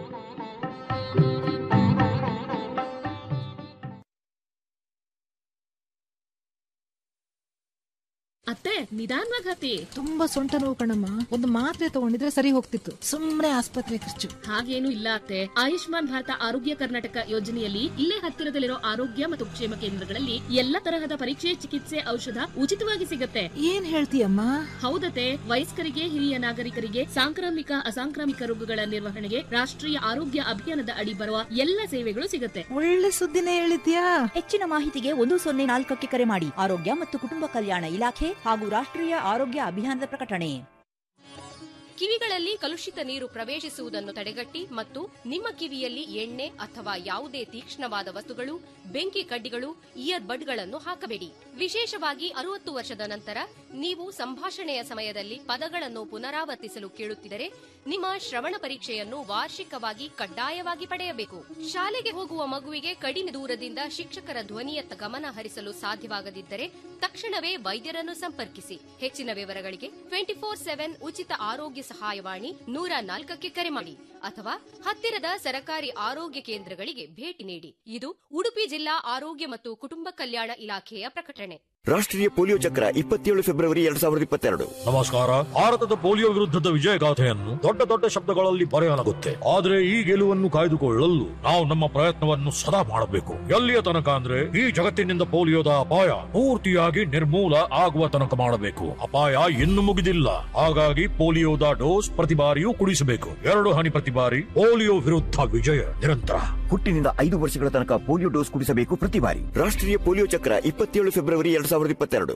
ಅತ್ತೆ ನಿಧಾನವಾಗಿ ಹತ್ತಿ ತುಂಬಾ ಸೊಂಟ ನೋವು ಕಣಮ್ಮ ಒಂದು ಮಾತ್ರೆ ತಗೊಂಡಿದ್ರೆ ಸರಿ ಹೋಗ್ತಿತ್ತು ಸುಮ್ನೆ ಆಸ್ಪತ್ರೆ ಖರ್ಚು ಹಾಗೇನು ಇಲ್ಲ ಅತ್ತೆ ಆಯುಷ್ಮಾನ್ ಭಾರತ ಆರೋಗ್ಯ ಕರ್ನಾಟಕ ಯೋಜನೆಯಲ್ಲಿ ಇಲ್ಲೇ ಹತ್ತಿರದಲ್ಲಿರೋ ಆರೋಗ್ಯ ಮತ್ತು ಕ್ಷೇಮ ಕೇಂದ್ರಗಳಲ್ಲಿ ಎಲ್ಲ ತರಹದ ಪರೀಕ್ಷೆ ಚಿಕಿತ್ಸೆ ಔಷಧ ಉಚಿತವಾಗಿ ಸಿಗತ್ತೆ ಏನ್ ಹೇಳ್ತೀಯಮ್ಮ ಹೌದತೆ ವಯಸ್ಕರಿಗೆ ಹಿರಿಯ ನಾಗರಿಕರಿಗೆ ಸಾಂಕ್ರಾಮಿಕ ಅಸಾಂಕ್ರಾಮಿಕ ರೋಗಗಳ ನಿರ್ವಹಣೆಗೆ ರಾಷ್ಟ್ರೀಯ ಆರೋಗ್ಯ ಅಭಿಯಾನದ ಅಡಿ ಬರುವ ಎಲ್ಲ ಸೇವೆಗಳು ಸಿಗತ್ತೆ ಒಳ್ಳೆ ಸುದ್ದಿನೇ ಹೇಳಿದ್ಯಾ ಹೆಚ್ಚಿನ ಮಾಹಿತಿಗೆ ಒಂದು ಸೊನ್ನೆ ನಾಲ್ಕಕ್ಕೆ ಕರೆ ಮಾಡಿ ಆರೋಗ್ಯ ಮತ್ತು ಕುಟುಂಬ ಕಲ್ಯಾಣ ಇಲಾಖೆ ಹಾಗೂ ರಾಷ್ಟ್ರೀಯ ಆರೋಗ್ಯ ಅಭಿಯಾನದ ಪ್ರಕಟಣೆ ಕಿವಿಗಳಲ್ಲಿ ಕಲುಷಿತ ನೀರು ಪ್ರವೇಶಿಸುವುದನ್ನು ತಡೆಗಟ್ಟಿ ಮತ್ತು ನಿಮ್ಮ ಕಿವಿಯಲ್ಲಿ ಎಣ್ಣೆ ಅಥವಾ ಯಾವುದೇ ತೀಕ್ಷ್ಣವಾದ ವಸ್ತುಗಳು ಬೆಂಕಿ ಕಡ್ಡಿಗಳು ಇಯರ್ ಬಡ್ಗಳನ್ನು ಹಾಕಬೇಡಿ ವಿಶೇಷವಾಗಿ ಅರುವತ್ತು ವರ್ಷದ ನಂತರ ನೀವು ಸಂಭಾಷಣೆಯ ಸಮಯದಲ್ಲಿ ಪದಗಳನ್ನು ಪುನರಾವರ್ತಿಸಲು ಕೇಳುತ್ತಿದ್ದರೆ ನಿಮ್ಮ ಶ್ರವಣ ಪರೀಕ್ಷೆಯನ್ನು ವಾರ್ಷಿಕವಾಗಿ ಕಡ್ಡಾಯವಾಗಿ ಪಡೆಯಬೇಕು ಶಾಲೆಗೆ ಹೋಗುವ ಮಗುವಿಗೆ ಕಡಿಮೆ ದೂರದಿಂದ ಶಿಕ್ಷಕರ ಧ್ವನಿಯತ್ತ ಗಮನ ಹರಿಸಲು ಸಾಧ್ಯವಾಗದಿದ್ದರೆ ತಕ್ಷಣವೇ ವೈದ್ಯರನ್ನು ಸಂಪರ್ಕಿಸಿ ಹೆಚ್ಚಿನ ವಿವರಗಳಿಗೆ ಟ್ವೆಂಟಿ ಫೋರ್ ಸೆವೆನ್ ಉಚಿತ ಆರೋಗ್ಯ ಸಹಾಯವಾಣಿ ನೂರ ನಾಲ್ಕಕ್ಕೆ ಕರೆ ಮಾಡಿ ಅಥವಾ ಹತ್ತಿರದ ಸರಕಾರಿ ಆರೋಗ್ಯ ಕೇಂದ್ರಗಳಿಗೆ ಭೇಟಿ ನೀಡಿ ಇದು ಉಡುಪಿ ಜಿಲ್ಲಾ ಆರೋಗ್ಯ ಮತ್ತು ಕುಟುಂಬ ಕಲ್ಯಾಣ ಇಲಾಖೆಯ ಪ್ರಕಟಣೆ ರಾಷ್ಟ್ರೀಯ ಪೋಲಿಯೋ ಚಕ್ರ ಇಪ್ಪತ್ತೇಳು ಫೆಬ್ರವರಿ ಎರಡ್ ಸಾವಿರದ ಇಪ್ಪತ್ತೆರಡು ನಮಸ್ಕಾರ ಭಾರತದ ಪೋಲಿಯೋ ವಿರುದ್ಧದ ವಿಜಯಗಾಥೆಯನ್ನು ದೊಡ್ಡ ದೊಡ್ಡ ಶಬ್ದಗಳಲ್ಲಿ ಬರೆಯಲಾಗುತ್ತೆ ಆದರೆ ಈ ಗೆಲುವನ್ನು ಕಾಯ್ದುಕೊಳ್ಳಲು ನಾವು ನಮ್ಮ ಪ್ರಯತ್ನವನ್ನು ಸದಾ ಮಾಡಬೇಕು ಎಲ್ಲಿಯ ತನಕ ಅಂದ್ರೆ ಈ ಜಗತ್ತಿನಿಂದ ಪೋಲಿಯೋದ ಅಪಾಯ ಪೂರ್ತಿಯಾಗಿ ನಿರ್ಮೂಲ ಆಗುವ ತನಕ ಮಾಡಬೇಕು ಅಪಾಯ ಇನ್ನು ಮುಗಿದಿಲ್ಲ ಹಾಗಾಗಿ ಪೋಲಿಯೋದ ಡೋಸ್ ಪ್ರತಿ ಬಾರಿಯೂ ಕುಡಿಸಬೇಕು ಎರಡು ಹನಿ ಪ್ರತಿ ಬಾರಿ ಪೋಲಿಯೋ ವಿರುದ್ಧ ವಿಜಯ ನಿರಂತರ ಹುಟ್ಟಿನಿಂದ ಐದು ವರ್ಷಗಳ ತನಕ ಪೋಲಿಯೋ ಡೋಸ್ ಕುಡಿಸಬೇಕು ಪ್ರತಿ ಬಾರಿ ರಾಷ್ಟ್ರೀಯ ಪೋಲಿಯೋ ಚಕ್ರ ಇಪ್ಪತ್ತೇಳು ಫೆಬ್ರವರಿ ಎರಡ್ ಸಾವಿರದ ಇಪ್ಪತ್ತೆರಡು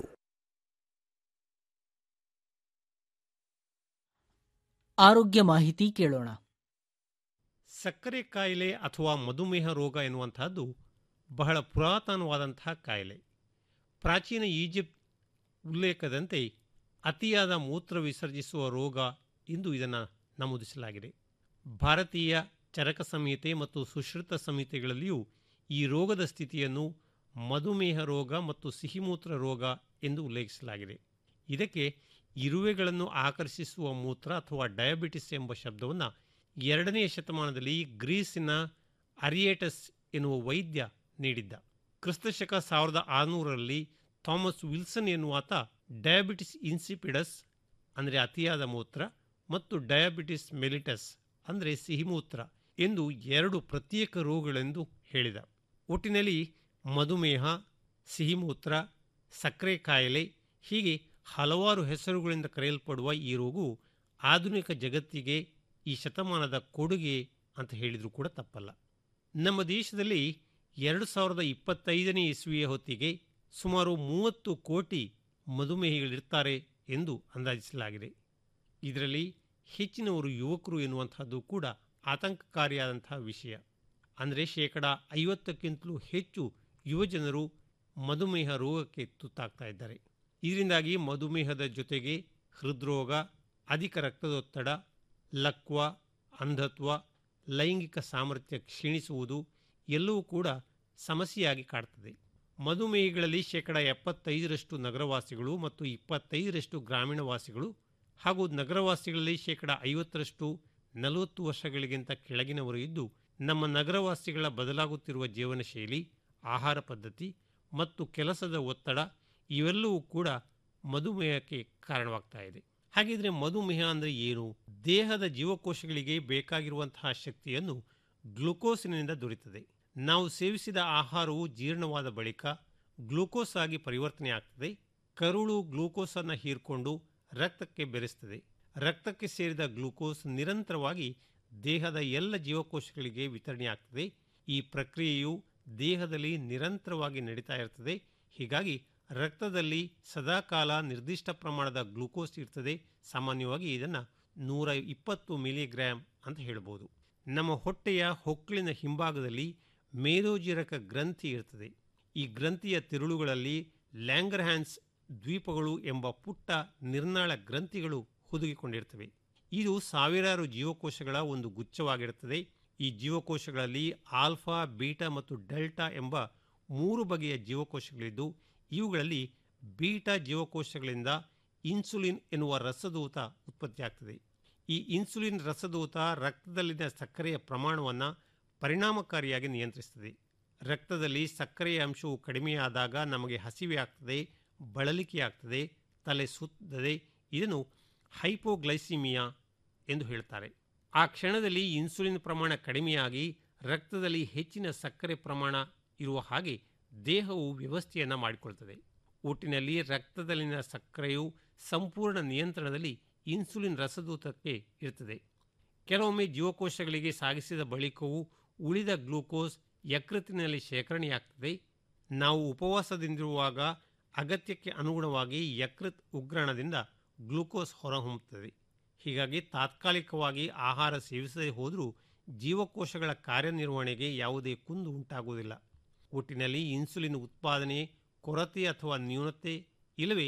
ಆರೋಗ್ಯ ಮಾಹಿತಿ ಕೇಳೋಣ ಸಕ್ಕರೆ ಕಾಯಿಲೆ ಅಥವಾ ಮಧುಮೇಹ ರೋಗ ಎನ್ನುವಂತಹದ್ದು ಬಹಳ ಪುರಾತನವಾದಂತಹ ಕಾಯಿಲೆ ಪ್ರಾಚೀನ ಈಜಿಪ್ಟ್ ಉಲ್ಲೇಖದಂತೆ ಅತಿಯಾದ ಮೂತ್ರ ವಿಸರ್ಜಿಸುವ ರೋಗ ಎಂದು ಇದನ್ನು ನಮೂದಿಸಲಾಗಿದೆ ಭಾರತೀಯ ಚರಕ ಸಂಹಿತೆ ಮತ್ತು ಸುಶ್ರುತ ಸಂಹಿತೆಗಳಲ್ಲಿಯೂ ಈ ರೋಗದ ಸ್ಥಿತಿಯನ್ನು ಮಧುಮೇಹ ರೋಗ ಮತ್ತು ಸಿಹಿಮೂತ್ರ ರೋಗ ಎಂದು ಉಲ್ಲೇಖಿಸಲಾಗಿದೆ ಇದಕ್ಕೆ ಇರುವೆಗಳನ್ನು ಆಕರ್ಷಿಸುವ ಮೂತ್ರ ಅಥವಾ ಡಯಾಬಿಟಿಸ್ ಎಂಬ ಶಬ್ದವನ್ನು ಎರಡನೆಯ ಶತಮಾನದಲ್ಲಿ ಗ್ರೀಸಿನ ಅರಿಯೇಟಸ್ ಎನ್ನುವ ವೈದ್ಯ ನೀಡಿದ್ದ ಕ್ರಿಸ್ತಶಕ ಸಾವಿರದ ಆರುನೂರರಲ್ಲಿ ಥಾಮಸ್ ವಿಲ್ಸನ್ ಎನ್ನುವಾತ ಡಯಾಬಿಟಿಸ್ ಇನ್ಸಿಪಿಡಸ್ ಅಂದರೆ ಅತಿಯಾದ ಮೂತ್ರ ಮತ್ತು ಡಯಾಬಿಟಿಸ್ ಮೆಲಿಟಸ್ ಅಂದರೆ ಸಿಹಿಮೂತ್ರ ಎಂದು ಎರಡು ಪ್ರತ್ಯೇಕ ರೋಗಗಳೆಂದು ಹೇಳಿದ ಒಟ್ಟಿನಲ್ಲಿ ಮಧುಮೇಹ ಸಿಹಿಮೂತ್ರ ಸಕ್ಕರೆ ಕಾಯಿಲೆ ಹೀಗೆ ಹಲವಾರು ಹೆಸರುಗಳಿಂದ ಕರೆಯಲ್ಪಡುವ ಈ ರೋಗವು ಆಧುನಿಕ ಜಗತ್ತಿಗೆ ಈ ಶತಮಾನದ ಕೊಡುಗೆ ಅಂತ ಹೇಳಿದರೂ ಕೂಡ ತಪ್ಪಲ್ಲ ನಮ್ಮ ದೇಶದಲ್ಲಿ ಎರಡು ಸಾವಿರದ ಇಪ್ಪತ್ತೈದನೇ ಇಸ್ವಿಯ ಹೊತ್ತಿಗೆ ಸುಮಾರು ಮೂವತ್ತು ಕೋಟಿ ಮಧುಮೇಹಿಗಳಿರ್ತಾರೆ ಎಂದು ಅಂದಾಜಿಸಲಾಗಿದೆ ಇದರಲ್ಲಿ ಹೆಚ್ಚಿನವರು ಯುವಕರು ಎನ್ನುವಂಥದ್ದು ಕೂಡ ಆತಂಕಕಾರಿಯಾದಂತಹ ವಿಷಯ ಅಂದರೆ ಶೇಕಡ ಐವತ್ತಕ್ಕಿಂತಲೂ ಹೆಚ್ಚು ಯುವಜನರು ಮಧುಮೇಹ ರೋಗಕ್ಕೆ ತುತ್ತಾಗ್ತಾ ಇದ್ದಾರೆ ಇದರಿಂದಾಗಿ ಮಧುಮೇಹದ ಜೊತೆಗೆ ಹೃದ್ರೋಗ ಅಧಿಕ ರಕ್ತದೊತ್ತಡ ಲಕ್ವ ಅಂಧತ್ವ ಲೈಂಗಿಕ ಸಾಮರ್ಥ್ಯ ಕ್ಷೀಣಿಸುವುದು ಎಲ್ಲವೂ ಕೂಡ ಸಮಸ್ಯೆಯಾಗಿ ಕಾಡ್ತದೆ ಮಧುಮೇಹಿಗಳಲ್ಲಿ ಶೇಕಡ ಎಪ್ಪತ್ತೈದರಷ್ಟು ನಗರವಾಸಿಗಳು ಮತ್ತು ಇಪ್ಪತ್ತೈದರಷ್ಟು ಗ್ರಾಮೀಣ ವಾಸಿಗಳು ಹಾಗೂ ನಗರವಾಸಿಗಳಲ್ಲಿ ಶೇಕಡ ಐವತ್ತರಷ್ಟು ನಲವತ್ತು ವರ್ಷಗಳಿಗಿಂತ ಕೆಳಗಿನವರು ಇದ್ದು ನಮ್ಮ ನಗರವಾಸಿಗಳ ಬದಲಾಗುತ್ತಿರುವ ಜೀವನ ಶೈಲಿ ಆಹಾರ ಪದ್ಧತಿ ಮತ್ತು ಕೆಲಸದ ಒತ್ತಡ ಇವೆಲ್ಲವೂ ಕೂಡ ಮಧುಮೇಹಕ್ಕೆ ಕಾರಣವಾಗ್ತಾ ಇದೆ ಹಾಗಿದ್ರೆ ಮಧುಮೇಹ ಅಂದರೆ ಏನು ದೇಹದ ಜೀವಕೋಶಗಳಿಗೆ ಬೇಕಾಗಿರುವಂತಹ ಶಕ್ತಿಯನ್ನು ಗ್ಲುಕೋಸಿನಿಂದ ದೊರೆಯುತ್ತದೆ ನಾವು ಸೇವಿಸಿದ ಆಹಾರವು ಜೀರ್ಣವಾದ ಬಳಿಕ ಗ್ಲೂಕೋಸ್ ಆಗಿ ಪರಿವರ್ತನೆ ಆಗ್ತದೆ ಕರುಳು ಗ್ಲೂಕೋಸನ್ನು ಹೀರ್ಕೊಂಡು ರಕ್ತಕ್ಕೆ ಬೆರೆಸ್ತದೆ ರಕ್ತಕ್ಕೆ ಸೇರಿದ ಗ್ಲೂಕೋಸ್ ನಿರಂತರವಾಗಿ ದೇಹದ ಎಲ್ಲ ಜೀವಕೋಶಗಳಿಗೆ ವಿತರಣೆ ಆಗ್ತದೆ ಈ ಪ್ರಕ್ರಿಯೆಯು ದೇಹದಲ್ಲಿ ನಿರಂತರವಾಗಿ ನಡೀತಾ ಇರ್ತದೆ ಹೀಗಾಗಿ ರಕ್ತದಲ್ಲಿ ಸದಾಕಾಲ ನಿರ್ದಿಷ್ಟ ಪ್ರಮಾಣದ ಗ್ಲೂಕೋಸ್ ಇರ್ತದೆ ಸಾಮಾನ್ಯವಾಗಿ ಇದನ್ನು ನೂರ ಇಪ್ಪತ್ತು ಮಿಲಿಗ್ರಾಮ್ ಅಂತ ಹೇಳ್ಬೋದು ನಮ್ಮ ಹೊಟ್ಟೆಯ ಹೊಕ್ಕಳಿನ ಹಿಂಭಾಗದಲ್ಲಿ ಮೇದೋಜಿರಕ ಗ್ರಂಥಿ ಇರ್ತದೆ ಈ ಗ್ರಂಥಿಯ ತಿರುಳುಗಳಲ್ಲಿ ಲ್ಯಾಂಗರ್ಹ್ಯಾನ್ಸ್ ದ್ವೀಪಗಳು ಎಂಬ ಪುಟ್ಟ ನಿರ್ನಾಳ ಗ್ರಂಥಿಗಳು ಹುದುಗಿಕೊಂಡಿರ್ತವೆ ಇದು ಸಾವಿರಾರು ಜೀವಕೋಶಗಳ ಒಂದು ಗುಚ್ಛವಾಗಿರುತ್ತದೆ ಈ ಜೀವಕೋಶಗಳಲ್ಲಿ ಆಲ್ಫಾ ಬೀಟಾ ಮತ್ತು ಡೆಲ್ಟಾ ಎಂಬ ಮೂರು ಬಗೆಯ ಜೀವಕೋಶಗಳಿದ್ದು ಇವುಗಳಲ್ಲಿ ಬೀಟಾ ಜೀವಕೋಶಗಳಿಂದ ಇನ್ಸುಲಿನ್ ಎನ್ನುವ ರಸದೂತ ಉತ್ಪತ್ತಿಯಾಗ್ತದೆ ಈ ಇನ್ಸುಲಿನ್ ರಸದೂತ ರಕ್ತದಲ್ಲಿನ ಸಕ್ಕರೆಯ ಪ್ರಮಾಣವನ್ನು ಪರಿಣಾಮಕಾರಿಯಾಗಿ ನಿಯಂತ್ರಿಸ್ತದೆ ರಕ್ತದಲ್ಲಿ ಸಕ್ಕರೆಯ ಅಂಶವು ಕಡಿಮೆಯಾದಾಗ ನಮಗೆ ಹಸಿವೆ ಆಗ್ತದೆ ಬಳಲಿಕೆ ಆಗ್ತದೆ ತಲೆ ಸುತ್ತದೆ ಇದನ್ನು ಹೈಪೋಗ್ಲೈಸಿಮಿಯಾ ಎಂದು ಹೇಳ್ತಾರೆ ಆ ಕ್ಷಣದಲ್ಲಿ ಇನ್ಸುಲಿನ್ ಪ್ರಮಾಣ ಕಡಿಮೆಯಾಗಿ ರಕ್ತದಲ್ಲಿ ಹೆಚ್ಚಿನ ಸಕ್ಕರೆ ಪ್ರಮಾಣ ಇರುವ ಹಾಗೆ ದೇಹವು ವ್ಯವಸ್ಥೆಯನ್ನು ಮಾಡಿಕೊಳ್ತದೆ ಒಟ್ಟಿನಲ್ಲಿ ರಕ್ತದಲ್ಲಿನ ಸಕ್ಕರೆಯು ಸಂಪೂರ್ಣ ನಿಯಂತ್ರಣದಲ್ಲಿ ಇನ್ಸುಲಿನ್ ರಸದೂತಕ್ಕೆ ಇರ್ತದೆ ಕೆಲವೊಮ್ಮೆ ಜೀವಕೋಶಗಳಿಗೆ ಸಾಗಿಸಿದ ಬಳಿಕವೂ ಉಳಿದ ಗ್ಲೂಕೋಸ್ ಯಕೃತ್ತಿನಲ್ಲಿ ಶೇಖರಣೆಯಾಗ್ತದೆ ನಾವು ಉಪವಾಸದಿಂದಿರುವಾಗ ಅಗತ್ಯಕ್ಕೆ ಅನುಗುಣವಾಗಿ ಯಕೃತ್ ಉಗ್ರಾಣದಿಂದ ಗ್ಲೂಕೋಸ್ ಹೊರಹೊಮ್ಮುತ್ತದೆ ಹೀಗಾಗಿ ತಾತ್ಕಾಲಿಕವಾಗಿ ಆಹಾರ ಸೇವಿಸದೇ ಹೋದರೂ ಜೀವಕೋಶಗಳ ಕಾರ್ಯನಿರ್ವಹಣೆಗೆ ಯಾವುದೇ ಕುಂದು ಉಂಟಾಗುವುದಿಲ್ಲ ಒಟ್ಟಿನಲ್ಲಿ ಇನ್ಸುಲಿನ್ ಉತ್ಪಾದನೆ ಕೊರತೆ ಅಥವಾ ನ್ಯೂನತೆ ಇಲ್ಲವೇ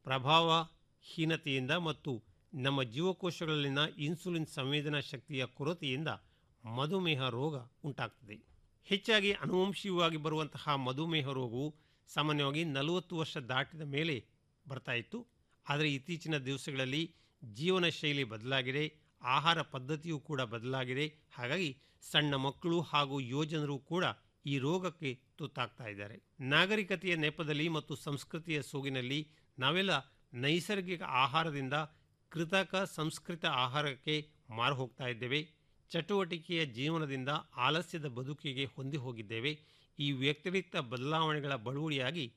ಪ್ರಭಾವಹೀನತೆಯಿಂದ ಮತ್ತು ನಮ್ಮ ಜೀವಕೋಶಗಳಲ್ಲಿನ ಇನ್ಸುಲಿನ್ ಸಂವೇದನಾ ಶಕ್ತಿಯ ಕೊರತೆಯಿಂದ ಮಧುಮೇಹ ರೋಗ ಉಂಟಾಗ್ತದೆ ಹೆಚ್ಚಾಗಿ ಅನುವಂಶೀಯವಾಗಿ ಬರುವಂತಹ ಮಧುಮೇಹ ರೋಗವು ಸಾಮಾನ್ಯವಾಗಿ ನಲವತ್ತು ವರ್ಷ ದಾಟಿದ ಮೇಲೆ ಬರ್ತಾ ಇತ್ತು ಆದರೆ ಇತ್ತೀಚಿನ ದಿವಸಗಳಲ್ಲಿ ಜೀವನ ಶೈಲಿ ಬದಲಾಗಿದೆ ಆಹಾರ ಪದ್ಧತಿಯೂ ಕೂಡ ಬದಲಾಗಿದೆ ಹಾಗಾಗಿ ಸಣ್ಣ ಮಕ್ಕಳು ಹಾಗೂ ಯುವಜನರು ಕೂಡ ಈ ರೋಗಕ್ಕೆ ತುತ್ತಾಗ್ತಾ ಇದ್ದಾರೆ ನಾಗರಿಕತೆಯ ನೆಪದಲ್ಲಿ ಮತ್ತು ಸಂಸ್ಕೃತಿಯ ಸೋಗಿನಲ್ಲಿ ನಾವೆಲ್ಲ ನೈಸರ್ಗಿಕ ಆಹಾರದಿಂದ ಕೃತಕ ಸಂಸ್ಕೃತ ಆಹಾರಕ್ಕೆ ಮಾರು ಹೋಗ್ತಾ ಇದ್ದೇವೆ ಚಟುವಟಿಕೆಯ ಜೀವನದಿಂದ ಆಲಸ್ಯದ ಬದುಕಿಗೆ ಹೊಂದಿ ಹೋಗಿದ್ದೇವೆ ಈ ವ್ಯತಿರಿಕ್ತ ಬದಲಾವಣೆಗಳ ಬಳುವಳಿಯಾಗಿ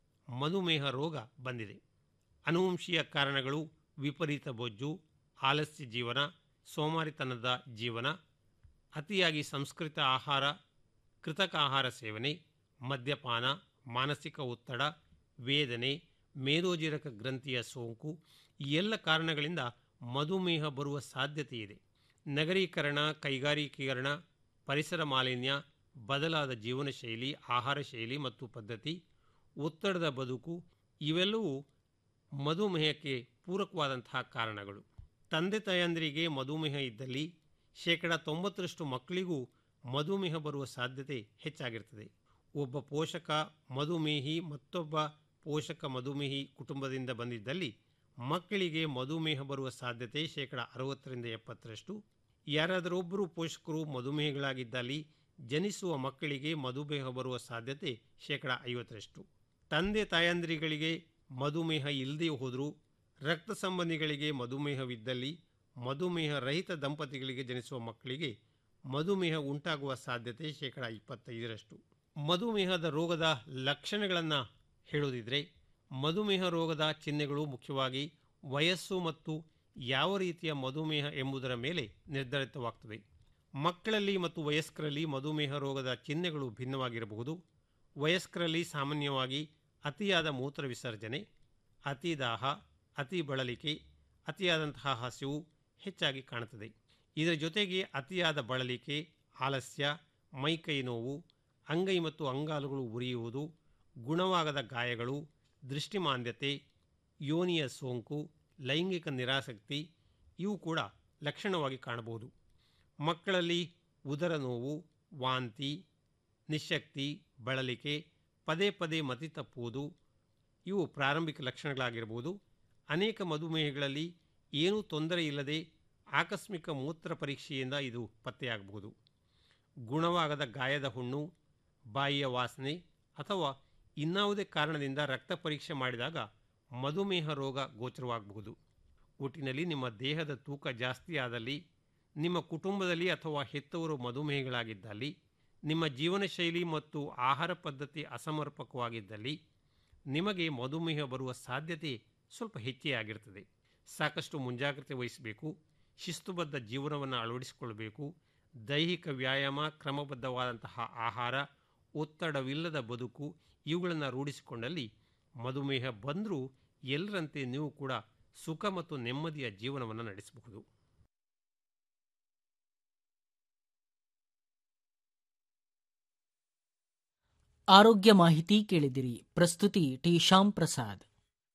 ಮಧುಮೇಹ ರೋಗ ಬಂದಿದೆ ಅನುವಂಶೀಯ ಕಾರಣಗಳು ವಿಪರೀತ ಬೊಜ್ಜು ಆಲಸ್ಯ ಜೀವನ ಸೋಮಾರಿತನದ ಜೀವನ ಅತಿಯಾಗಿ ಸಂಸ್ಕೃತ ಆಹಾರ ಕೃತಕ ಆಹಾರ ಸೇವನೆ ಮದ್ಯಪಾನ ಮಾನಸಿಕ ಒತ್ತಡ ವೇದನೆ ಮೇದೋಜಿರಕ ಗ್ರಂಥಿಯ ಸೋಂಕು ಈ ಎಲ್ಲ ಕಾರಣಗಳಿಂದ ಮಧುಮೇಹ ಬರುವ ಸಾಧ್ಯತೆ ಇದೆ ನಗರೀಕರಣ ಕೈಗಾರಿಕೀಕರಣ ಪರಿಸರ ಮಾಲಿನ್ಯ ಬದಲಾದ ಜೀವನ ಶೈಲಿ ಆಹಾರ ಶೈಲಿ ಮತ್ತು ಪದ್ಧತಿ ಒತ್ತಡದ ಬದುಕು ಇವೆಲ್ಲವೂ ಮಧುಮೇಹಕ್ಕೆ ಪೂರಕವಾದಂತಹ ಕಾರಣಗಳು ತಂದೆ ತಾಯಂದಿರಿಗೆ ಮಧುಮೇಹ ಇದ್ದಲ್ಲಿ ಶೇಕಡ ತೊಂಬತ್ತರಷ್ಟು ಮಕ್ಕಳಿಗೂ ಮಧುಮೇಹ ಬರುವ ಸಾಧ್ಯತೆ ಹೆಚ್ಚಾಗಿರ್ತದೆ ಒಬ್ಬ ಪೋಷಕ ಮಧುಮೇಹಿ ಮತ್ತೊಬ್ಬ ಪೋಷಕ ಮಧುಮೇಹಿ ಕುಟುಂಬದಿಂದ ಬಂದಿದ್ದಲ್ಲಿ ಮಕ್ಕಳಿಗೆ ಮಧುಮೇಹ ಬರುವ ಸಾಧ್ಯತೆ ಶೇಕಡ ಅರವತ್ತರಿಂದ ಎಪ್ಪತ್ತರಷ್ಟು ಯಾರಾದರೊಬ್ಬರು ಪೋಷಕರು ಮಧುಮೇಹಗಳಾಗಿದ್ದಲ್ಲಿ ಜನಿಸುವ ಮಕ್ಕಳಿಗೆ ಮಧುಮೇಹ ಬರುವ ಸಾಧ್ಯತೆ ಶೇಕಡ ಐವತ್ತರಷ್ಟು ತಂದೆ ತಾಯಂದಿರಿಗೆ ಮಧುಮೇಹ ಇಲ್ಲದೇ ಹೋದರೂ ರಕ್ತ ಸಂಬಂಧಿಗಳಿಗೆ ಮಧುಮೇಹವಿದ್ದಲ್ಲಿ ಮಧುಮೇಹ ರಹಿತ ದಂಪತಿಗಳಿಗೆ ಜನಿಸುವ ಮಕ್ಕಳಿಗೆ ಮಧುಮೇಹ ಉಂಟಾಗುವ ಸಾಧ್ಯತೆ ಶೇಕಡ ಇಪ್ಪತ್ತೈದರಷ್ಟು ಮಧುಮೇಹದ ರೋಗದ ಲಕ್ಷಣಗಳನ್ನು ಹೇಳೋದಿದ್ರೆ ಮಧುಮೇಹ ರೋಗದ ಚಿಹ್ನೆಗಳು ಮುಖ್ಯವಾಗಿ ವಯಸ್ಸು ಮತ್ತು ಯಾವ ರೀತಿಯ ಮಧುಮೇಹ ಎಂಬುದರ ಮೇಲೆ ನಿರ್ಧರಿತವಾಗ್ತವೆ ಮಕ್ಕಳಲ್ಲಿ ಮತ್ತು ವಯಸ್ಕರಲ್ಲಿ ಮಧುಮೇಹ ರೋಗದ ಚಿಹ್ನೆಗಳು ಭಿನ್ನವಾಗಿರಬಹುದು ವಯಸ್ಕರಲ್ಲಿ ಸಾಮಾನ್ಯವಾಗಿ ಅತಿಯಾದ ಮೂತ್ರ ವಿಸರ್ಜನೆ ಅತಿ ದಾಹ ಅತಿ ಬಳಲಿಕೆ ಅತಿಯಾದಂತಹ ಹಸಿವು ಹೆಚ್ಚಾಗಿ ಕಾಣುತ್ತದೆ ಇದರ ಜೊತೆಗೆ ಅತಿಯಾದ ಬಳಲಿಕೆ ಆಲಸ್ಯ ಮೈಕೈ ನೋವು ಅಂಗೈ ಮತ್ತು ಅಂಗಾಲುಗಳು ಉರಿಯುವುದು ಗುಣವಾಗದ ಗಾಯಗಳು ದೃಷ್ಟಿಮಾಂದ್ಯತೆ ಯೋನಿಯ ಸೋಂಕು ಲೈಂಗಿಕ ನಿರಾಸಕ್ತಿ ಇವು ಕೂಡ ಲಕ್ಷಣವಾಗಿ ಕಾಣಬಹುದು ಮಕ್ಕಳಲ್ಲಿ ಉದರ ನೋವು ವಾಂತಿ ನಿಶಕ್ತಿ ಬಳಲಿಕೆ ಪದೇ ಪದೇ ಮತಿ ತಪ್ಪುವುದು ಇವು ಪ್ರಾರಂಭಿಕ ಲಕ್ಷಣಗಳಾಗಿರಬಹುದು ಅನೇಕ ಮಧುಮೇಹಗಳಲ್ಲಿ ಏನೂ ತೊಂದರೆ ಇಲ್ಲದೆ ಆಕಸ್ಮಿಕ ಮೂತ್ರ ಪರೀಕ್ಷೆಯಿಂದ ಇದು ಪತ್ತೆಯಾಗಬಹುದು ಗುಣವಾಗದ ಗಾಯದ ಹುಣ್ಣು ಬಾಯಿಯ ವಾಸನೆ ಅಥವಾ ಇನ್ನಾವುದೇ ಕಾರಣದಿಂದ ರಕ್ತ ಪರೀಕ್ಷೆ ಮಾಡಿದಾಗ ಮಧುಮೇಹ ರೋಗ ಗೋಚರವಾಗಬಹುದು ಒಟ್ಟಿನಲ್ಲಿ ನಿಮ್ಮ ದೇಹದ ತೂಕ ಜಾಸ್ತಿ ಆದಲ್ಲಿ ನಿಮ್ಮ ಕುಟುಂಬದಲ್ಲಿ ಅಥವಾ ಹೆತ್ತವರು ಮಧುಮೇಹಗಳಾಗಿದ್ದಲ್ಲಿ ನಿಮ್ಮ ಜೀವನ ಶೈಲಿ ಮತ್ತು ಆಹಾರ ಪದ್ಧತಿ ಅಸಮರ್ಪಕವಾಗಿದ್ದಲ್ಲಿ ನಿಮಗೆ ಮಧುಮೇಹ ಬರುವ ಸಾಧ್ಯತೆ ಸ್ವಲ್ಪ ಹೆಚ್ಚೇ ಆಗಿರ್ತದೆ ಸಾಕಷ್ಟು ಮುಂಜಾಗ್ರತೆ ವಹಿಸಬೇಕು ಶಿಸ್ತುಬದ್ಧ ಜೀವನವನ್ನು ಅಳವಡಿಸಿಕೊಳ್ಬೇಕು ದೈಹಿಕ ವ್ಯಾಯಾಮ ಕ್ರಮಬದ್ಧವಾದಂತಹ ಆಹಾರ ಒತ್ತಡವಿಲ್ಲದ ಬದುಕು ಇವುಗಳನ್ನು ರೂಢಿಸಿಕೊಂಡಲ್ಲಿ ಮಧುಮೇಹ ಬಂದರೂ ಎಲ್ಲರಂತೆ ನೀವು ಕೂಡ ಸುಖ ಮತ್ತು ನೆಮ್ಮದಿಯ ಜೀವನವನ್ನು ನಡೆಸಬಹುದು ಆರೋಗ್ಯ ಮಾಹಿತಿ ಕೇಳಿದಿರಿ ಪ್ರಸ್ತುತಿ ಟಿ ಶ್ಯಾಮ್ ಪ್ರಸಾದ್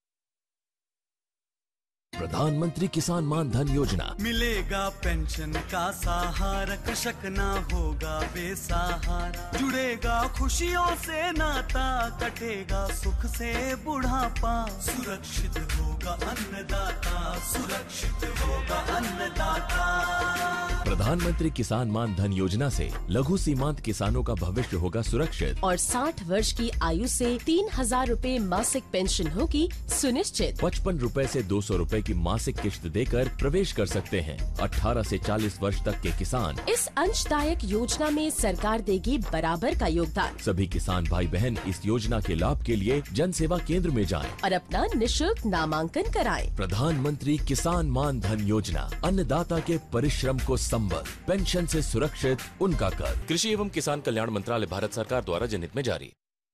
प्रधानमंत्री किसान मान धन योजना मिलेगा पेंशन का सहारा कृषक ना होगा बेसहारा जुड़ेगा खुशियों से नाता कटेगा सुख से बुढ़ापा सुरक्षित होगा अन्नदाता सुरक्षित होगा अन्नदाता प्रधानमंत्री किसान मान धन योजना से लघु सीमांत किसानों का भविष्य होगा सुरक्षित और 60 वर्ष की आयु से तीन हजार रूपए मासिक पेंशन होगी सुनिश्चित पचपन रूपए से दो सौ रूपए की मासिक किश्त देकर प्रवेश कर सकते हैं 18 से 40 वर्ष तक के किसान इस अंशदायक योजना में सरकार देगी बराबर का योगदान सभी किसान भाई बहन इस योजना के लाभ के लिए जन सेवा केंद्र में जाएं। और अपना निशुल्क नामांकन कराएं। प्रधानमंत्री किसान मान धन योजना अन्नदाता के परिश्रम को संबल पेंशन से सुरक्षित उनका कर कृषि एवं किसान कल्याण मंत्रालय भारत सरकार द्वारा जनहित में जारी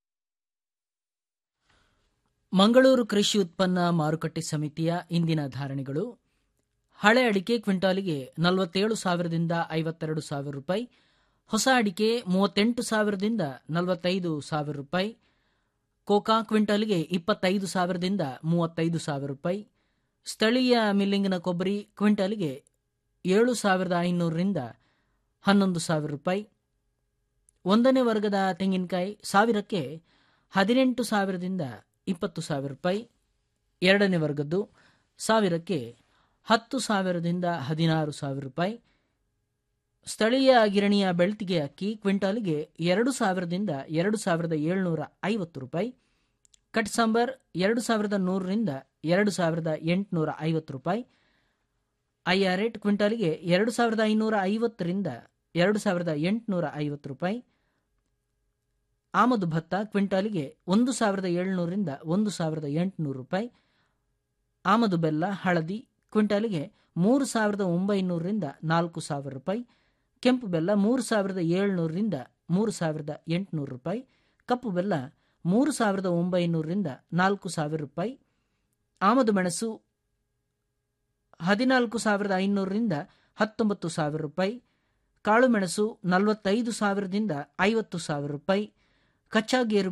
ಮಂಗಳೂರು ಕೃಷಿ ಉತ್ಪನ್ನ ಮಾರುಕಟ್ಟೆ ಸಮಿತಿಯ ಇಂದಿನ ಧಾರಣೆಗಳು ಹಳೆ ಅಡಿಕೆ ಕ್ವಿಂಟಾಲಿಗೆ ನಲವತ್ತೇಳು ಸಾವಿರದಿಂದ ಐವತ್ತೆರಡು ಸಾವಿರ ರೂಪಾಯಿ ಹೊಸ ಅಡಿಕೆ ಮೂವತ್ತೆಂಟು ಸಾವಿರದಿಂದ ನಲವತ್ತೈದು ಸಾವಿರ ರೂಪಾಯಿ ಕೋಕಾ ಕ್ವಿಂಟಾಲಿಗೆ ಇಪ್ಪತ್ತೈದು ಸಾವಿರದಿಂದ ಮೂವತ್ತೈದು ಸಾವಿರ ರೂಪಾಯಿ ಸ್ಥಳೀಯ ಮಿಲ್ಲಿಂಗಿನ ಕೊಬ್ಬರಿ ಕ್ವಿಂಟಾಲಿಗೆ ಏಳು ಸಾವಿರದ ಐನೂರರಿಂದ ಹನ್ನೊಂದು ಸಾವಿರ ರೂಪಾಯಿ ಒಂದನೇ ವರ್ಗದ ತೆಂಗಿನಕಾಯಿ ಸಾವಿರಕ್ಕೆ ಹದಿನೆಂಟು ಸಾವಿರದಿಂದ ಇಪ್ಪತ್ತು ಸಾವಿರ ರೂಪಾಯಿ ಎರಡನೇ ವರ್ಗದ್ದು ಸಾವಿರಕ್ಕೆ ಹತ್ತು ಸಾವಿರದಿಂದ ಹದಿನಾರು ಸಾವಿರ ರೂಪಾಯಿ ಸ್ಥಳೀಯ ಗಿರಣಿಯ ಬೆಳ್ತಿಗೆ ಅಕ್ಕಿ ಕ್ವಿಂಟಾಲಿಗೆ ಎರಡು ಸಾವಿರದಿಂದ ಎರಡು ಸಾವಿರದ ಏಳ್ನೂರ ಐವತ್ತು ರೂಪಾಯಿ ಕಟ್ ಸಾಂಬಾರ್ ಎರಡು ಸಾವಿರದ ನೂರರಿಂದ ಎರಡು ಸಾವಿರದ ಎಂಟುನೂರ ಐವತ್ತು ರೂಪಾಯಿ ಐಆರ್ ರೇಟ್ ಕ್ವಿಂಟಾಲಿಗೆ ಎರಡು ಸಾವಿರದ ಐನೂರ ಐವತ್ತರಿಂದ ಎರಡು ಸಾವಿರದ ಎಂಟುನೂರ ಐವತ್ತು ರೂಪಾಯಿ ಆಮದು ಭತ್ತ ಕ್ವಿಂಟಾಲಿಗೆ ಒಂದು ಸಾವಿರದ ಏಳ್ನೂರಿಂದ ಒಂದು ಸಾವಿರದ ಎಂಟುನೂರು ರೂಪಾಯಿ ಆಮದು ಬೆಲ್ಲ ಹಳದಿ ಕ್ವಿಂಟಾಲಿಗೆ ಮೂರು ಸಾವಿರದ ಒಂಬೈನೂರರಿಂದ ನಾಲ್ಕು ಸಾವಿರ ರೂಪಾಯಿ ಕೆಂಪು ಬೆಲ್ಲ ಮೂರು ಸಾವಿರದ ಏಳ್ನೂರರಿಂದ ಮೂರು ಸಾವಿರದ ಎಂಟುನೂರು ರೂಪಾಯಿ ಕಪ್ಪು ಬೆಲ್ಲ ಮೂರು ಸಾವಿರದ ಒಂಬೈನೂರರಿಂದ ನಾಲ್ಕು ಸಾವಿರ ರೂಪಾಯಿ ಆಮದು ಮೆಣಸು ಹದಿನಾಲ್ಕು ಸಾವಿರದ ಐನೂರರಿಂದ ಹತ್ತೊಂಬತ್ತು ಸಾವಿರ ರೂಪಾಯಿ ಕಾಳುಮೆಣಸು ನಲವತ್ತೈದು ಸಾವಿರದಿಂದ ಐವತ್ತು ಸಾವಿರ ರೂಪಾಯಿ ಕಚ್ಚಾ ಗೇರು